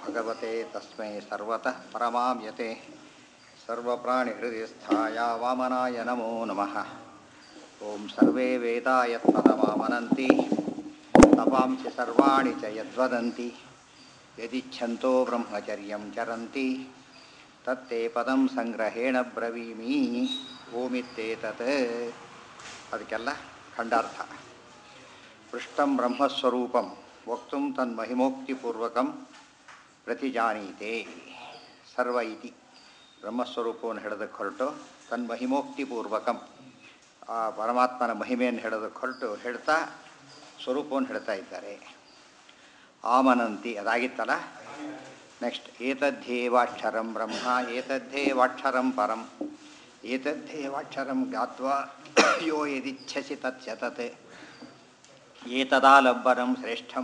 भगवते तस्मै सर्वतः परमाम्यते सर्वप्राणिहृदयस्थाय वामनाय नमो नमः ॐ सर्वे वेदा यत्पदमामनन्ति तपांसि सर्वाणि च यद्वदन्ति यदिच्छन्तो ब्रह्मचर्यं चरन्ति तत्ते पदं ಸಂಗ್ರಹೇಣ ಬ್ರವೀಮಿ ಓಮಿತ್ತೇತತ್ ಅದಕ್ಕೆಲ್ಲ ಖಂಡಾರ್ಥ ಪೃಷ್ಟಂ ಬ್ರಹ್ಮಸ್ವರೂಪಂ ವಕ್ತುಂ ತನ್ಮಹಿಮೋಕ್ತಿಪೂರ್ವಕಂ ಪ್ರತಿಜಾನೀತೆ ಸರ್ವ ಇತಿ ಬ್ರಹ್ಮಸ್ವರೂಪವನ್ನು ಹೇಳೋದಕ್ಕೆ ಹೊರಟು ತನ್ಮಹಿಮೋಕ್ತಿಪೂರ್ವಕಂ ಆ ಪರಮಾತ್ಮನ ಮಹಿಮೆಯನ್ನು ಹೇಳೋದಕ್ಕೆ ಹೊರಟು ಹೇಳ್ತಾ ಸ್ವರೂಪವನ್ನು ಹೇಳ್ತಾ ಇದ್ದಾರೆ ಆಮನಂತಿ ಅದಾಗಿತ್ತಲ್ಲ ನೆಕ್ಸ್ಟ್ ಏತದ್ದೇವಾಕ್ಷರಂ ಬ್ರಹ್ಮ ಏತದ್ದೇವಾಕ್ಷರಂ ಪರಂ ಏತದ್ದೇವಾಕ್ಷರಂ ಜ್ಞಾತ್ವಾ ಯೋ ಯದಿಚ್ಛಸಿ ತತ್ಸತತ್ ಏತದಾಲಂಬನಂ ಶ್ರೇಷ್ಠಂ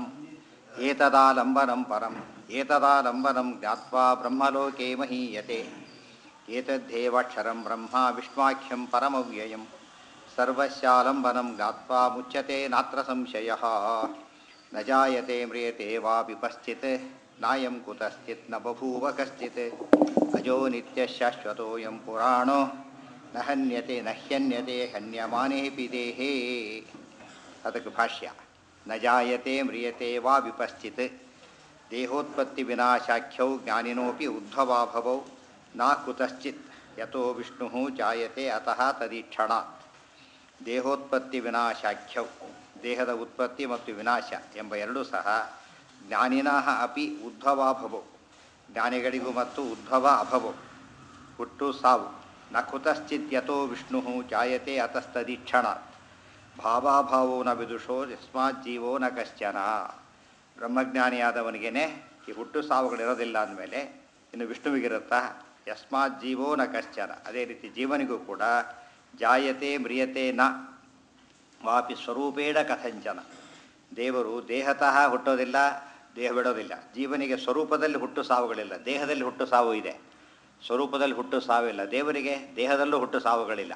ಏತದಾಲಂಬನಂ ಪರಂ ಏತದಾಲಂಬನಂ ಜ್ಞಾತ್ವಾ ಬ್ರಹ್ಮಲೋಕೆ ಮಹೀಯತೆ ಏತದ್ದೇವಾಕ್ಷರಂ ಬ್ರಹ್ಮ ವಿಷ್ಣುವಾಖ್ಯಂ ಪರಮವ್ಯಯಂ ಸರ್ವಸ್ಯಾಲಂಬನಂ ಜ್ಞಾತ್ವಾ ಮುಚ್ಯತೆ ನಾತ್ರ ಸಂಶಯಃ ನ ಜಾಯತೆ ಮ್ರಿಯತೆ ವಾ ವಿಪಶ್ಚಿತ್ ನಾಯಂ ಕುತಶ್ಚಿತ್ ನ ಬಭೂವ ಕಶ್ಚಿತ್ ಅಜೋ ನಿತ್ಯಶಾಶ್ವತೋಯಂ ಪುರಾಣೋ ನ ಹನ್ಯತೆ ನ ಹ್ಯನ್ಯತೆ ಹನ್ಯಮಾನೇಪಿ ದೇಹೇ ಅದಕ್ಕೆ ಭಾಷ್ಯ ನ ಜಾಯತೆ ಮ್ರಿಯತೆ ವಾ ವಿಪಶ್ಚಿತ್ ದೇಹೋತ್ಪತ್ತಿ ವಿನಾಶಾಖ್ಯೌ ಜ್ಞಾನಿನೋಪಿ ಉದ್ಭವಾಭವೌ ನ ಕುತಶ್ಚಿತ್ ಯತೋ ವಿಷ್ಣು ಜಾಯತೆ ಅತಃ ತದೀಕ್ಷಣಾತ್ ದೇಹೋತ್ಪತ್ತಿ ವಿನಾಶಾಖ್ಯೌ ದೇಹದ ಉತ್ಪತ್ತಿ ಮತ್ತು ವಿನಾಶ ಎಂಬ ಎರಡೂ ಸಹ ಜ್ಞಾನಿನಃ ಅಪಿ ಉದ್ಭವಾಭವೌ ಜ್ಞಾನಿಗಳಿಗೂ ಮತ್ತು ಉದ್ಭವ ಅಭವೌ ಹುಟ್ಟು ಸಾವು ನ ಕುತಶ್ಚಿತ್ ಯತೋ ವಿಷ್ಣು ಜಾಯತೆ ಅತಸ್ತದೀಕ್ಷಣಾತ್ ಭಾವಾಭಾವೋ ನ ವಿದುಷೋ ಯಸ್ಮಾತ್ ಜೀವೋ ನ ಕಶ್ಚನ ಬ್ರಹ್ಮಜ್ಞಾನಿಯಾದವನಿಗೇನೆ ಈ ಹುಟ್ಟು ಸಾವುಗಳಿರೋದಿಲ್ಲ ಅಂದಮೇಲೆ ಇನ್ನು ವಿಷ್ಣುವಿಗಿರುತ್ತಾ ಯಸ್ಮಾತ್ ಜೀವೋ ನ ಕಶ್ಚನ ಅದೇ ರೀತಿ ಜೀವನಿಗೂ ಕೂಡ ಜಾಯತೆ ಮ್ರಿಯತೆ ನ ವಾಪಿ ಸ್ವರೂಪೇಣ ಕಥಂಚನ ದೇವರು ದೇಹತಃ ಹುಟ್ಟೋದಿಲ್ಲ ದೇಹ ಬಿಡೋದಿಲ್ಲ ಜೀವನಿಗೆ ಸ್ವರೂಪದಲ್ಲಿ ಹುಟ್ಟು ಸಾವುಗಳಿಲ್ಲ ದೇಹದಲ್ಲಿ ಹುಟ್ಟು ಸಾವು ಇದೆ ಸ್ವರೂಪದಲ್ಲಿ ಹುಟ್ಟು ಸಾವಿಲ್ಲ ದೇವರಿಗೆ ದೇಹದಲ್ಲೂ ಹುಟ್ಟು ಸಾವುಗಳಿಲ್ಲ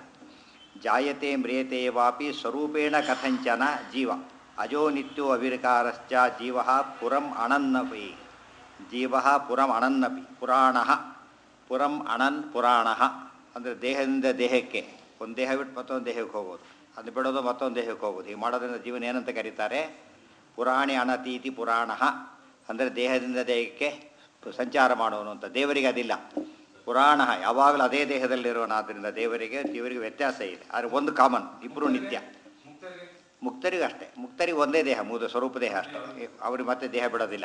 ಜಾಯತೆ ಮ್ರಿಯತೆ ವಾಪಿ ಸ್ವರೂಪೇಣ ಕಥಂಚನ ಜೀವ ಅಜೋ ನಿತ್ಯೋ ಅವಿರ್ಕಾರಶ್ಚ ಜೀವ ಪುರಂ ಅಣನ್ನಪಿ ಜೀವ ಪುರಂ ಅಣನ್ನಪಿ ಪುರಾಣ ಪುರಂ ಅಣನ್ ಪುರಾಣ ಅಂದರೆ ದೇಹದಿಂದ ದೇಹಕ್ಕೆ ಒಂದು ದೇಹ ಬಿಟ್ಟು ಮತ್ತೊಂದು ದೇಹಕ್ಕೆ ಹೋಗೋದು ಅದು ಬಿಡೋದು ಮತ್ತೊಂದು ದೇಹಕ್ಕೆ ಹೋಗೋದು ಹೀಗೆ ಮಾಡೋದ್ರಿಂದ ಜೀವನ ಏನಂತ ಕರೀತಾರೆ ಪುರಾಣಿ ಅಣತೀತಿ ಪುರಾಣ ಅಂದರೆ ದೇಹದಿಂದ ದೇಹಕ್ಕೆ ಸಂಚಾರ ಮಾಡೋನು ಅಂತ ದೇವರಿಗೆ ಅದಿಲ್ಲ ಪುರಾಣ ಯಾವಾಗಲೂ ಅದೇ ದೇಹದಲ್ಲಿರೋನಾದ್ದರಿಂದ ದೇವರಿಗೆ ಜೀವರಿಗೆ ವ್ಯತ್ಯಾಸ ಇದೆ ಆದರೆ ಒಂದು ಕಾಮನ್ ಇಬ್ಬರು ನಿತ್ಯ ಮುಕ್ತರಿಗೂ ಅಷ್ಟೇ ಮುಕ್ತರಿಗೆ ಒಂದೇ ದೇಹ ಮೂದು ಸ್ವರೂಪ ದೇಹ ಅಷ್ಟೇ ಅವ್ರಿಗೆ ಮತ್ತೆ ದೇಹ ಬಿಡೋದಿಲ್ಲ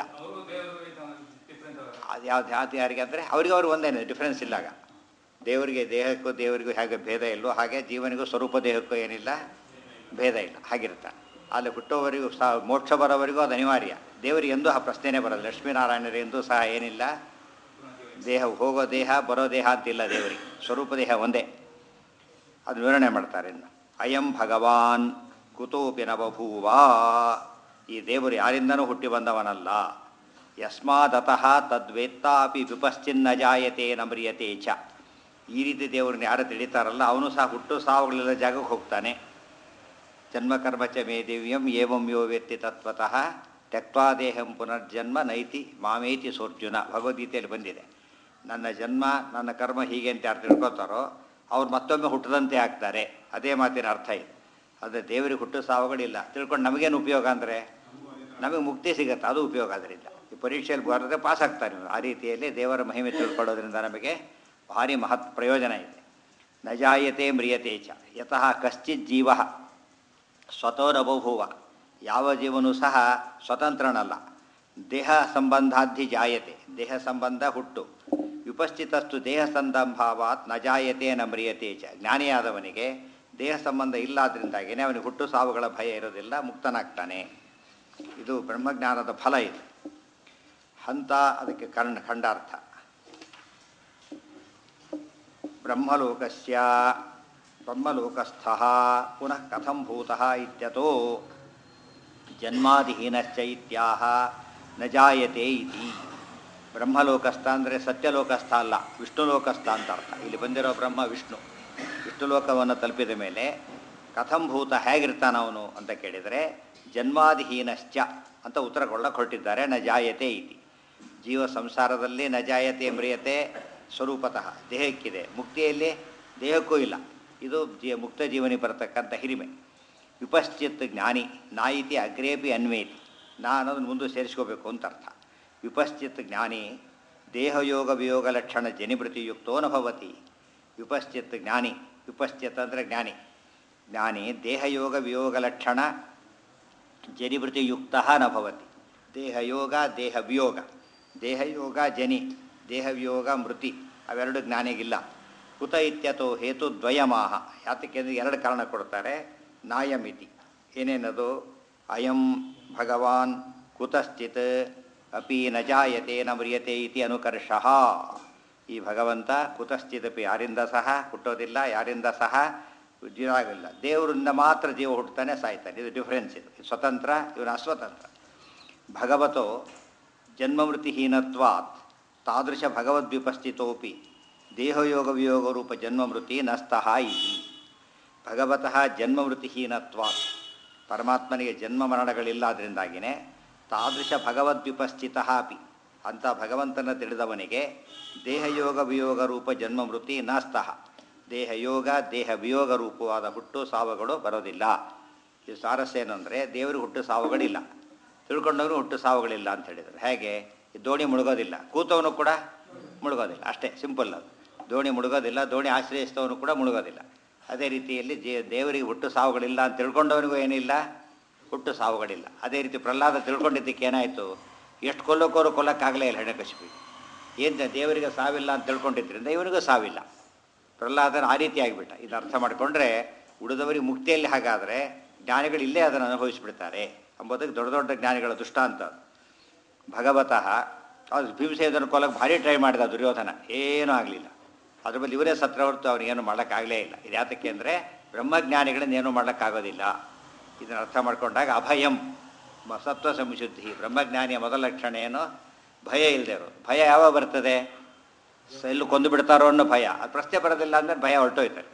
ಅದು ಯಾವ್ದು ಯಾವ್ದು ಯಾರಿಗೆ ಅಂದರೆ ಅವ್ರಿಗೆ ಅವ್ರಿಗೆ ಒಂದೇನೆ ಡಿಫ್ರೆನ್ಸ್ ಇಲ್ಲ ಆಗ ದೇವರಿಗೆ ದೇಹಕ್ಕೂ ದೇವರಿಗೂ ಹೇಗೆ ಭೇದ ಇಲ್ಲೋ ಹಾಗೆ ಜೀವನಿಗೂ ಸ್ವರೂಪ ದೇಹಕ್ಕೂ ಏನಿಲ್ಲ ಭೇದ ಇಲ್ಲ ಹಾಗಿರ್ತಾನೆ ಅಲ್ಲಿ ಹುಟ್ಟೋವರೆಗೂ ಸಹ ಮೋಕ್ಷ ಬರೋವರೆಗೂ ಅದು ಅನಿವಾರ್ಯ ದೇವರಿಗೆ ಎಂದೂ ಆ ಪ್ರಶ್ನೆನೇ ಬರೋದು ಲಕ್ಷ್ಮೀನಾರಾಯಣರು ಎಂದೂ ಸಹ ಏನಿಲ್ಲ ದೇಹ ಹೋಗೋ ದೇಹ ಬರೋ ದೇಹ ಅಂತಿಲ್ಲ ದೇವರಿಗೆ ಸ್ವರೂಪ ದೇಹ ಒಂದೇ ಅದು ವಿವರಣೆ ಮಾಡ್ತಾರೆ ಇನ್ನು ಅಯಂ ಭಗವಾನ್ ಕುತೋಪಿ ನವಭೂವ ಈ ದೇವರು ಯಾರಿಂದನೂ ಹುಟ್ಟಿ ಬಂದವನಲ್ಲ ಯಸ್ಮಾದತಃ ತದ್ವೇತ್ತಾಪಿ ವಿಪಶ್ಚಿನ್ನ ಜಾಯತೆ ನಮ್ರಿಯತೆ ಚ ಈ ರೀತಿ ದೇವರನ್ನ ಯಾರು ತಿಳಿತಾರಲ್ಲ ಅವನು ಸಹ ಹುಟ್ಟು ಸಾವುಗಳೆಲ್ಲ ಜಾಗಕ್ಕೆ ಹೋಗ್ತಾನೆ ಜನ್ಮಕರ್ಮ ಚ ಮೇ ದಿವ್ಯಂ ಏವಂ ಯೋ ವ್ಯಕ್ತಿ ತತ್ವತಃ ತ್ಯಕ್ವಾ ದೇಹಂ ಪುನರ್ಜನ್ಮ ನೈತಿ ಮಾಮೇತಿ ಸೋರ್ಜುನ ಭಗವದ್ಗೀತೆಯಲ್ಲಿ ಬಂದಿದೆ ನನ್ನ ಜನ್ಮ ನನ್ನ ಕರ್ಮ ಹೀಗೆ ಅಂತ ಯಾರು ತಿಳ್ಕೊತಾರೋ ಅವ್ರು ಮತ್ತೊಮ್ಮೆ ಹುಟ್ಟದಂತೆ ಆಗ್ತಾರೆ ಅದೇ ಮಾತಿನ ಅರ್ಥ ಇದೆ ಆದರೆ ದೇವರಿಗೆ ಹುಟ್ಟು ಸಾವುಗಳಿಲ್ಲ ತಿಳ್ಕೊಂಡು ನಮಗೇನು ಉಪಯೋಗ ಅಂದರೆ ನಮಗೆ ಮುಕ್ತಿ ಸಿಗುತ್ತೆ ಅದು ಉಪಯೋಗ ಅದರಿಂದ ಈ ಪರೀಕ್ಷೆಯಲ್ಲಿ ಬರೆದ್ರೆ ಪಾಸ್ ಆಗ್ತಾರೆ ಆ ರೀತಿಯಲ್ಲಿ ದೇವರ ಮಹಿಮೆ ತಿಳ್ಕೊಳ್ಳೋದ್ರಿಂದ ನಮಗೆ ಭಾರಿ ಮಹತ್ ಪ್ರಯೋಜನ ಇದೆ ನಜಾಯತೆ ಮ್ರಿಯತೆ ಚ ಯತಃ ಕಶ್ಚಿತ್ ಜೀವ ಸ್ವತೋರಬಹುವ ಯಾವ ಜೀವನೂ ಸಹ ಸ್ವತಂತ್ರನಲ್ಲ ದೇಹ ಸಂಬಂಧಾಧಿ ಜಾಯತೆ ದೇಹ ಸಂಬಂಧ ಹುಟ್ಟು ವಿಪಶ್ಚಿತಸ್ತು ದೇಹ ಸಂದಂಭಾವಾತ್ ನ ಜಾಯತೆ ನ ಮ್ರಿಯತೆ ಚ ಜ್ಞಾನಿಯಾದವನಿಗೆ ದೇಹ ಸಂಬಂಧ ಇಲ್ಲಾದ್ರಿಂದಾಗಿಯೇ ಅವನಿಗೆ ಹುಟ್ಟು ಸಾವುಗಳ ಭಯ ಇರೋದಿಲ್ಲ ಮುಕ್ತನಾಗ್ತಾನೆ ಇದು ಬ್ರಹ್ಮಜ್ಞಾನದ ಫಲ ಇದು ಹಂತ ಅದಕ್ಕೆ ಕರ್ಣ ಖಂಡಾರ್ಥ ಬ್ರಹ್ಮಲೋಕಸ್ಯ ಬ್ರಹ್ಮಲೋಕಸ್ಥ ಪುನಃ ಕಥಂ ಭೂತಃ ಇತ್ಯತೋ ಜನ್ಮಾದಿಹೀನಶ್ಚ ಇತ್ಯಾಹ ನ ಜಾಯತೆ ಇತಿ ಬ್ರಹ್ಮಲೋಕಸ್ಥ ಅಂದರೆ ಸತ್ಯಲೋಕಸ್ಥ ಅಲ್ಲ ವಿಷ್ಣು ಲೋಕಸ್ಥ ಅಂತ ಅರ್ಥ ಇಲ್ಲಿ ಬಂದಿರೋ ಬ್ರಹ್ಮ ವಿಷ್ಣು ವಿಷ್ಣು ಲೋಕವನ್ನು ತಲುಪಿದ ಮೇಲೆ ಕಥಂ ಭೂತ ಹೇಗಿರ್ತಾನ ಅವನು ಅಂತ ಕೇಳಿದರೆ ಜನ್ಮಾದಿಹೀನಶ್ಚ ಅಂತ ಉತ್ತರ ಕೊಡಕ್ಕೆ ಹೊರಟಿದ್ದಾರೆ ನ ಜಾಯತೆ ಇತಿ ಜೀವ ಸಂಸಾರದಲ್ಲಿ ನ ಜಾಯತೆ ಮ್ರಿಯತೆ ಸ್ವರೂಪತಃ ದೇಹಕ್ಕಿದೆ ಮುಕ್ತಿಯಲ್ಲಿ ದೇಹಕ್ಕೂ ಇಲ್ಲ ಇದು ಜೀ ಮುಕ್ತ ಜೀವನಿ ಬರತಕ್ಕಂಥ ಹಿರಿಮೆ ವಿಪಶ್ಚಿತ್ ಜ್ಞಾನಿ ನಾಯಿತಿ ಅಗ್ರೇಪಿ ಅನ್ವೇತಿ ನಾ ಅನ್ನೋದನ್ನು ಮುಂದೆ ಸೇರಿಸ್ಕೋಬೇಕು ಅಂತ ಅರ್ಥ ವಿಪಶ್ಚಿತ್ ಜ್ಞಾನಿ ದೇಹಯೋಗ ವಿಯೋಗ ಲಕ್ಷಣ ಜನಿಭೃತಿಯುಕ್ತೋ ನ ಭವತಿ ವಿಪಶ್ಚಿತ್ ಜ್ಞಾನಿ ವಿಪಶ್ಚಿತ್ ಅಂದರೆ ಜ್ಞಾನಿ ಜ್ಞಾನಿ ದೇಹಯೋಗ ವಿಯೋಗ ಲಕ್ಷಣ ಜನಿಭೃತಿಯುಕ್ತ ನ ಭವತಿ ದೇಹಯೋಗ ದೇಹ ವಿಯೋಗ ದೇಹಯೋಗ ಜನಿ ದೇಹವಿಯೋಗ ಮೃತಿ ಅವೆರಡು ಜ್ಞಾನಿಗಿಲ್ಲ ಕುತ ಇತ್ಯತೋ ಹೇತು ದ್ವಯಮಾಹ ಯಾತಕ್ಕೆ ಅಂದರೆ ಎರಡು ಕಾರಣ ಕೊಡ್ತಾರೆ ನಾಯಮಿತಿ ಏನೇನದು ಅಯಂ ಭಗವಾನ್ ಕುತಶ್ಚಿತ್ ಅಪಿ ನ ಜಾಯತೆ ನ ಮ್ರಿಯತೆ ಇತಿ ಅನುಕರ್ಷಃ ಈ ಭಗವಂತ ಕುತಶ್ಚಿದಪಿ ಯಾರಿಂದ ಸಹ ಹುಟ್ಟೋದಿಲ್ಲ ಯಾರಿಂದ ಸಹ ಜೀವ ಆಗಿಲ್ಲ ದೇವರಿಂದ ಮಾತ್ರ ಜೀವ ಹುಟ್ಟುತ್ತಾನೆ ಸಾಯ್ತಾನೆ ಇದು ಡಿಫ್ರೆನ್ಸ್ ಇದು ಇದು ಸ್ವತಂತ್ರ ಇವನು ಅಸ್ವತಂತ್ರ ಭಗವತೋ ಜನ್ಮಮೃತಿಹೀನತ್ವಾತ್ ತಾದೃಶ ಭಗವದ್ವಿಪಸ್ಥಿತೋಪಿ ದೇಹಯೋಗ ವಿಯೋಗ ರೂಪ ಜನ್ಮಮೃತಿ ನಸ್ತಃ ಇತಿ ಭಗವತಃ ಜನ್ಮಮೃತಿಹೀನತ್ವಾತ್ ಪರಮಾತ್ಮನಿಗೆ ಜನ್ಮ ಮರಣಗಳಿಲ್ಲಾದ್ರಿಂದಾಗಿಯೇ ತಾದೃಶ ಭಗವದ್ವಿಪಸ್ಥಿತ ಅಪಿ ಅಂಥ ಭಗವಂತನ ತಿಳಿದವನಿಗೆ ದೇಹಯೋಗ ವಿಯೋಗ ರೂಪ ಜನ್ಮಮೃತಿ ನಾಸ್ತಃ ದೇಹಯೋಗ ದೇಹ ವಿಯೋಗ ರೂಪವಾದ ಹುಟ್ಟು ಸಾವುಗಳು ಬರೋದಿಲ್ಲ ಇದು ಸ್ವಾರಸ್ಯ ಏನಂದರೆ ದೇವರಿಗೆ ಹುಟ್ಟು ಸಾವುಗಳಿಲ್ಲ ತಿಳ್ಕೊಂಡವನು ಹುಟ್ಟು ಸಾವುಗಳಿಲ್ಲ ಅಂತ ಹೇಳಿದರು ಹೇಗೆ ಈ ದೋಣಿ ಮುಳುಗೋದಿಲ್ಲ ಕೂತವನು ಕೂಡ ಮುಳುಗೋದಿಲ್ಲ ಅಷ್ಟೇ ಸಿಂಪಲ್ ಅದು ದೋಣಿ ಮುಳುಗೋದಿಲ್ಲ ದೋಣಿ ಆಶ್ರಯಿಸಿದವನು ಕೂಡ ಮುಳುಗೋದಿಲ್ಲ ಅದೇ ರೀತಿಯಲ್ಲಿ ಜೇ ದೇವರಿಗೆ ಹುಟ್ಟು ಸಾವುಗಳಿಲ್ಲ ಅಂತ ತಿಳ್ಕೊಂಡವನಿಗೂ ಏನಿಲ್ಲ ಹುಟ್ಟು ಸಾವುಗಳಿಲ್ಲ ಅದೇ ರೀತಿ ಪ್ರಹ್ಲಾದ ತಿಳ್ಕೊಂಡಿದ್ದಕ್ಕೆ ಏನಾಯಿತು ಎಷ್ಟು ಕೊಲ್ಲೋಕೋರು ಕೊಲ್ಲಕ್ಕಾಗಲೇ ಇಲ್ಲ ಹೆಣಕಶಿಪಿ ಏನು ದೇವರಿಗೆ ಸಾವಿಲ್ಲ ಅಂತ ತಿಳ್ಕೊಂಡಿದ್ರಿಂದ ಇವನಿಗೂ ಸಾವಿಲ್ಲ ಪ್ರಹ್ಲಾದನ ಆ ರೀತಿ ಆಗಿಬಿಟ್ಟ ಇದು ಅರ್ಥ ಮಾಡಿಕೊಂಡ್ರೆ ಉಳಿದವರಿಗೆ ಮುಕ್ತಿಯಲ್ಲಿ ಹಾಗಾದರೆ ಜ್ಞಾನಿಗಳು ಇಲ್ಲೇ ಅದನ್ನು ಅನುಭವಿಸಿಬಿಡ್ತಾರೆ ಎಂಬುದಕ್ಕೆ ದೊಡ್ಡ ದೊಡ್ಡ ಜ್ಞಾನಿಗಳ ದುಷ್ಟಾಂತ ಅದು. ಭಗವತಃ ಅದು ಭೀಮಸೇನನ್ನು ಕೊಲ್ಲಕ್ಕೆ ಭಾರಿ ಟ್ರೈ ಮಾಡಿದ ದುರ್ಯೋಧನ ಏನೂ ಆಗಲಿಲ್ಲ ಅದ್ರ ಬದಲು ಇವರೇ ಸತ್ರ ಹೊರತು ಅವನಿಗೇನು ಮಾಡೋಕ್ಕಾಗಲೇ ಇಲ್ಲ ಇದು ಯಾತಕ್ಕೆ ಅಂದರೆ ಬ್ರಹ್ಮಜ್ಞಾನಿಗಳಿಂದ ಏನೂ ಮಾಡೋಕ್ಕಾಗೋದಿಲ್ಲ ಇದನ್ನು ಅರ್ಥ ಮಾಡ್ಕೊಂಡಾಗ ಅಭಯಂ ಮ- ಸತ್ವ ಸಂಶುದ್ಧಿ ಬ್ರಹ್ಮಜ್ಞಾನಿಯ ಮೊದಲ ಲಕ್ಷಣ ಏನು ಭಯ ಇಲ್ಲದೆ ಇರೋದು ಭಯ ಯಾವಾಗ ಬರ್ತದೆ ಸ- ಎಲ್ಲೂ ಕೊಂದು ಬಿಡ್ತಾರೋ ಅನ್ನೋ ಭಯ ಅದು ಪ್ರಶ್ನೆ ಬರೋದಿಲ್ಲ ಅಂದರೆ ಭಯ ಹೊರಟೋಯ್ತಾರೆ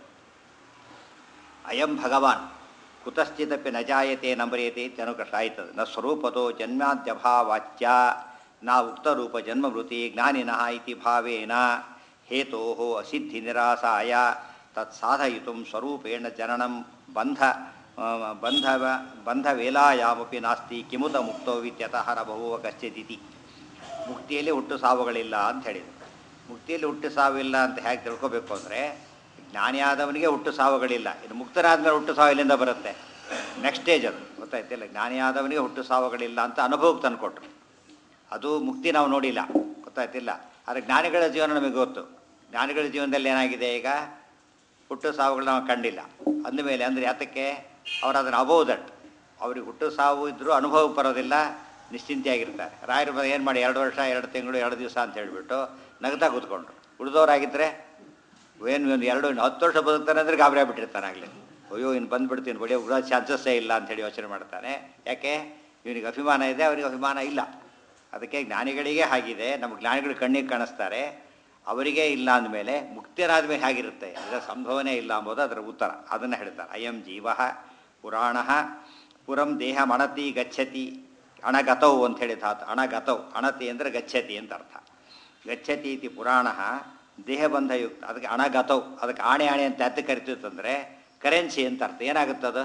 ಅಯಂ ಭಗವಾನ್ ಕುತಶ್ಚಿದಪಿ ನ ಜಾಯತೆ ನ ಮರೆಯತೆ ಇತ್ಯನುಕೃಷ್ಟ ಆಯ್ತದೆ ನ ಸ್ವರೂಪದೋ ಜನ್ಮಾದ್ಯಭಾವಾಚ್ಯ ನಾ ಉಕ್ತರೂಪ ಜನ್ಮವೃತಿ ಜ್ಞಾನಿನಃ ಇತಿ ಭಾವೇನ ಹೇತೋ ಅಸಿದ್ಧಿ ನಿರಾಸಾಯ ತತ್ ಸಾಧಯಿತು ಸ್ವರೂಪೇಣ ಜನನಂ ಬಂಧ ಆ, ಬಂಧ ಬಂಧವೇಲಾಯಾಮಪಿ ನಾಸ್ತಿ ಕಿಮುತ ಮುಕ್ತೋ ವಿತ್ಯತಃ ನ ಬಹುವ ಕಶ್ಚಿದಿತಿ ಮುಕ್ತಿಯಲ್ಲಿ ಹುಟ್ಟು ಸಾವುಗಳಿಲ್ಲ ಅಂತ ಹೇಳಿದರು ಮುಕ್ತಿಯಲ್ಲಿ ಹುಟ್ಟು ಸಾವಿಲ್ಲ ಅಂತ ಹೇಗೆ ತಿಳ್ಕೊಬೇಕು ಅಂದರೆ ಜ್ಞಾನಿಯಾದವನಿಗೆ ಹುಟ್ಟು ಸಾವುಗಳಿಲ್ಲ ಇನ್ನು ಮುಕ್ತನಾದ್ಮೇಲೆ ಹುಟ್ಟು ಸಾವು ಎಲ್ಲಿಂದ ಬರುತ್ತೆ ನೆಕ್ಸ್ಟ್ ಸ್ಟೇಜ್ ಅದು ಗೊತ್ತಾಯ್ತಿಲ್ಲ ಜ್ಞಾನಿಯಾದವನಿಗೆ ಹುಟ್ಟು ಸಾವುಗಳಿಲ್ಲ ಅಂತ ಅನುಭವಕ್ಕೆ ತಂದುಕೊಟ್ರು ಅದು ಮುಕ್ತಿ ನಾವು ನೋಡಿಲ್ಲ ಗೊತ್ತಾಯ್ತಿಲ್ಲ ಆದರೆ ಜ್ಞಾನಿಗಳ ಜೀವನ ನಮಗೆ ಗೊತ್ತು ಜ್ಞಾನಿಗಳ ಜೀವನದಲ್ಲಿ ಏನಾಗಿದೆ ಈಗ ಹುಟ್ಟು ಸಾವುಗಳು ನಾವು ಕಂಡಿಲ್ಲ ಅಂದಮೇಲೆ ಅಂದರೆ ಯಾತಕ್ಕೆ ಅವರು ಅದನ್ನು ಅಬೌವ್ ದಟ್ ಅವ್ರಿಗೆ ಹುಟ್ಟು ಸಾವು ಇದ್ದರೂ ಅನುಭವಕ್ಕೆ ಬರೋದಿಲ್ಲ ನಿಶ್ಚಿಂತೆಯಾಗಿರ್ತಾರೆ ರಾಯರು ಏನು ಮಾಡಿ ಎರಡು ವರ್ಷ ಎರಡು ತಿಂಗಳು ಎರಡು ದಿವಸ ಅಂತ ಹೇಳಿಬಿಟ್ಟು ನಗ್ತಾ ಕೂತ್ಕೊಂಡ್ರು ಉಳಿದವರಾಗಿದ್ದರೆ ಏನು ಒಂದು ಎರಡು ಇನ್ನು ಹತ್ತು ವರ್ಷ ಬದುಕ್ತಾನೆ ಅಂದರೆ ಗಾಬರಿ ಆಗ್ಬಿಟ್ಟಿರ್ತಾನೆ ಆಗಲಿ ಅಯ್ಯೋ ಇನ್ನು ಬಂದ್ಬಿಡ್ತೀನಿ ಬಡಿ ಉಳಿದ ಚಾನ್ಸಸ್ಸೇ ಇಲ್ಲ ಅಂತೇಳಿ ಯೋಚನೆ ಮಾಡ್ತಾನೆ ಯಾಕೆ ಇವನಿಗೆ ಅಭಿಮಾನ ಇದೆ ಅವನಿಗೆ ಅಭಿಮಾನ ಇಲ್ಲ ಅದಕ್ಕೆ ಜ್ಞಾನಿಗಳಿಗೆ ಹಾಗಿದೆ ನಮ್ಮ ಜ್ಞಾನಿಗಳು ಕಣ್ಣಿಗೆ ಕಾಣಿಸ್ತಾರೆ ಅವರಿಗೆ ಇಲ್ಲ ಅಂದಮೇಲೆ ಮುಕ್ತಿಯರಾದ ಮೇಲೆ ಹೇಗಿರುತ್ತೆ ಇದರ ಸಂಭವನೆ ಇಲ್ಲ ಅಂಬೋದು ಅದರ ಉತ್ತರ ಅದನ್ನು ಹೇಳ್ತಾರೆ ಅಯಂ ಜೀವ ಪುರಾಣ ಪುರಂ ದೇಹ ಮಣತಿ ಗಚ್ಚತಿ ಅಣಗತೌ ಅಂತ ಹೇಳಿ ಧಾತು ಅಣಗತೌ ಅಣತಿ ಅಂದರೆ ಗಚ್ಚತಿ ಅಂತ ಅರ್ಥ ಗಚ್ಚತಿ ಇತಿ ಪುರಾಣ ದೇಹಬಂಧಯುಕ್ತ ಅದಕ್ಕೆ ಅಣಗತೌ ಅದಕ್ಕೆ ಆಣೆ ಆಣೆ ಅಂತ ಯಾತಕ್ಕೆ ಕರಿತಿತ್ತಂದರೆ ಕರೆನ್ಸಿ ಅಂತ ಅರ್ಥ ಏನಾಗುತ್ತದು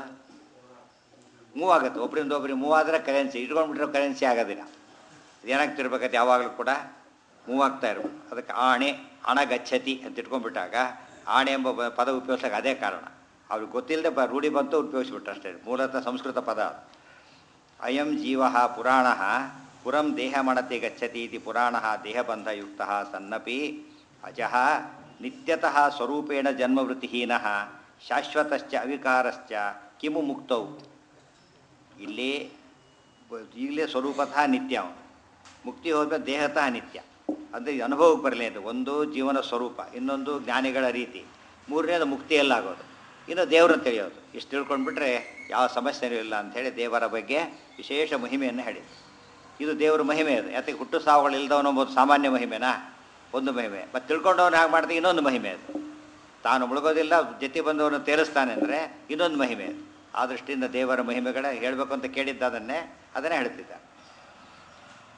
ಮೂವ್ ಆಗುತ್ತೆ ಒಬ್ಬರಿಂದ ಒಬ್ಬರಿಗೆ ಮೂವ್ ಆದರೆ ಕರೆನ್ಸಿ ಇಟ್ಕೊಂಡ್ಬಿಟ್ರೆ ಕರೆನ್ಸಿ ಆಗೋದಿಲ್ಲ ಏನಾಗ್ತಿರ್ಬೇಕಂತ ಯಾವಾಗಲೂ ಕೂಡ ಮೂವ್ ಆಗ್ತಾ ಇರ್ಬೇಕು ಅದಕ್ಕೆ ಆಣೆ ಹಣ ಗಚ್ಚತಿ ಅಂತ ಇಟ್ಕೊಂಡ್ಬಿಟ್ಟಾಗ ಆಣೆ ಎಂಬ ಬ- ಪದ ಉಪಯೋಗಿಸೋಕೆ ಅದೇ ಕಾರಣ ಅವ್ರಿಗೆ ಗೊತ್ತಿಲ್ಲದೆ ಬ ರೂಢಿ ಬಂತು ಉಪಯೋಗಿಸ್ಬಿಟ್ರು ಅಷ್ಟೇ ಮೂಲತಃ ಸಂಸ್ಕೃತ ಪದ ಅದು. ಅಯಂ ಜೀವ ಪುರಾಣ ಪುರಂ ದೇಹ ಮಣತೆ ಗಚ್ಚತಿ ಇತಿ ಪುರಾಣ ದೇಹಬಂಧಯುಕ್ತ ಸನ್ನಪಿ ಅಜಃ ನಿತ್ಯತಃ ಸ್ವರೂಪೇಣ ಜನ್ಮವೃತ್ತಿಹೀನ ಶಾಶ್ವತಶ್ಚ ಅವಿಕಾರಶ್ಚ ಕಿಮು ಮುಕ್ತೌ ಇಲ್ಲಿ ಬ- ಈಗಲೇ ಸ್ವರೂಪತಃ ನಿತ್ಯ ಅವನು ಮುಕ್ತಿ ಹೋದ್ಮೇಲೆ ದೇಹತಃ ನಿತ್ಯ ಅಂದರೆ ಈ ಅನುಭವಕ್ಕೆ ಬರಲಿ ಅಂತ ಒಂದು ಜೀವನ ಸ್ವರೂಪ ಇನ್ನೊಂದು ಜ್ಞಾನಿಗಳ ರೀತಿ ಮೂರನೇದು ಮುಕ್ತಿಯಲ್ಲಾಗೋದು ಇನ್ನು ದೇವರನ್ನು ತಿಳಿಯೋದು ಇಷ್ಟು ತಿಳ್ಕೊಂಡ್ಬಿಟ್ರೆ ಯಾವ ಸಮಸ್ಯೆನೂ ಇಲ್ಲ ಅಂಥೇಳಿ ದೇವರ ಬಗ್ಗೆ ವಿಶೇಷ ಮಹಿಮೆಯನ್ನು ಹೇಳಿದೆ ಇದು ದೇವರ ಮಹಿಮೆ ಅದು ಯಾತಕ್ಕೆ ಹುಟ್ಟು ಸಾವುಗಳು ಇಲ್ದವನು ಒಂದು ಸಾಮಾನ್ಯ ಮಹಿಮೆನಾ ಒಂದು ಮಹಿಮೆ ಮತ್ತು ತಿಳ್ಕೊಂಡವನು ಹಾಗೆ ಮಾಡಿದ್ರೆ ಇನ್ನೊಂದು ಮಹಿಮೆ ಅದು ತಾನು ಮುಳುಗೋದಿಲ್ಲ ಜೊತೆ ಬಂದವನು ತೇರಿಸ್ತಾನೆ ಅಂದರೆ ಇನ್ನೊಂದು ಮಹಿಮೆ ಅದು ಆ ದೃಷ್ಟಿಯಿಂದ ದೇವರ ಮಹಿಮೆಗಳ ಹೇಳಬೇಕು ಅಂತ ಕೇಳಿದ್ದ ಅದನ್ನೇ ಅದನ್ನೇ ಹೇಳ್ತಿದ್ದ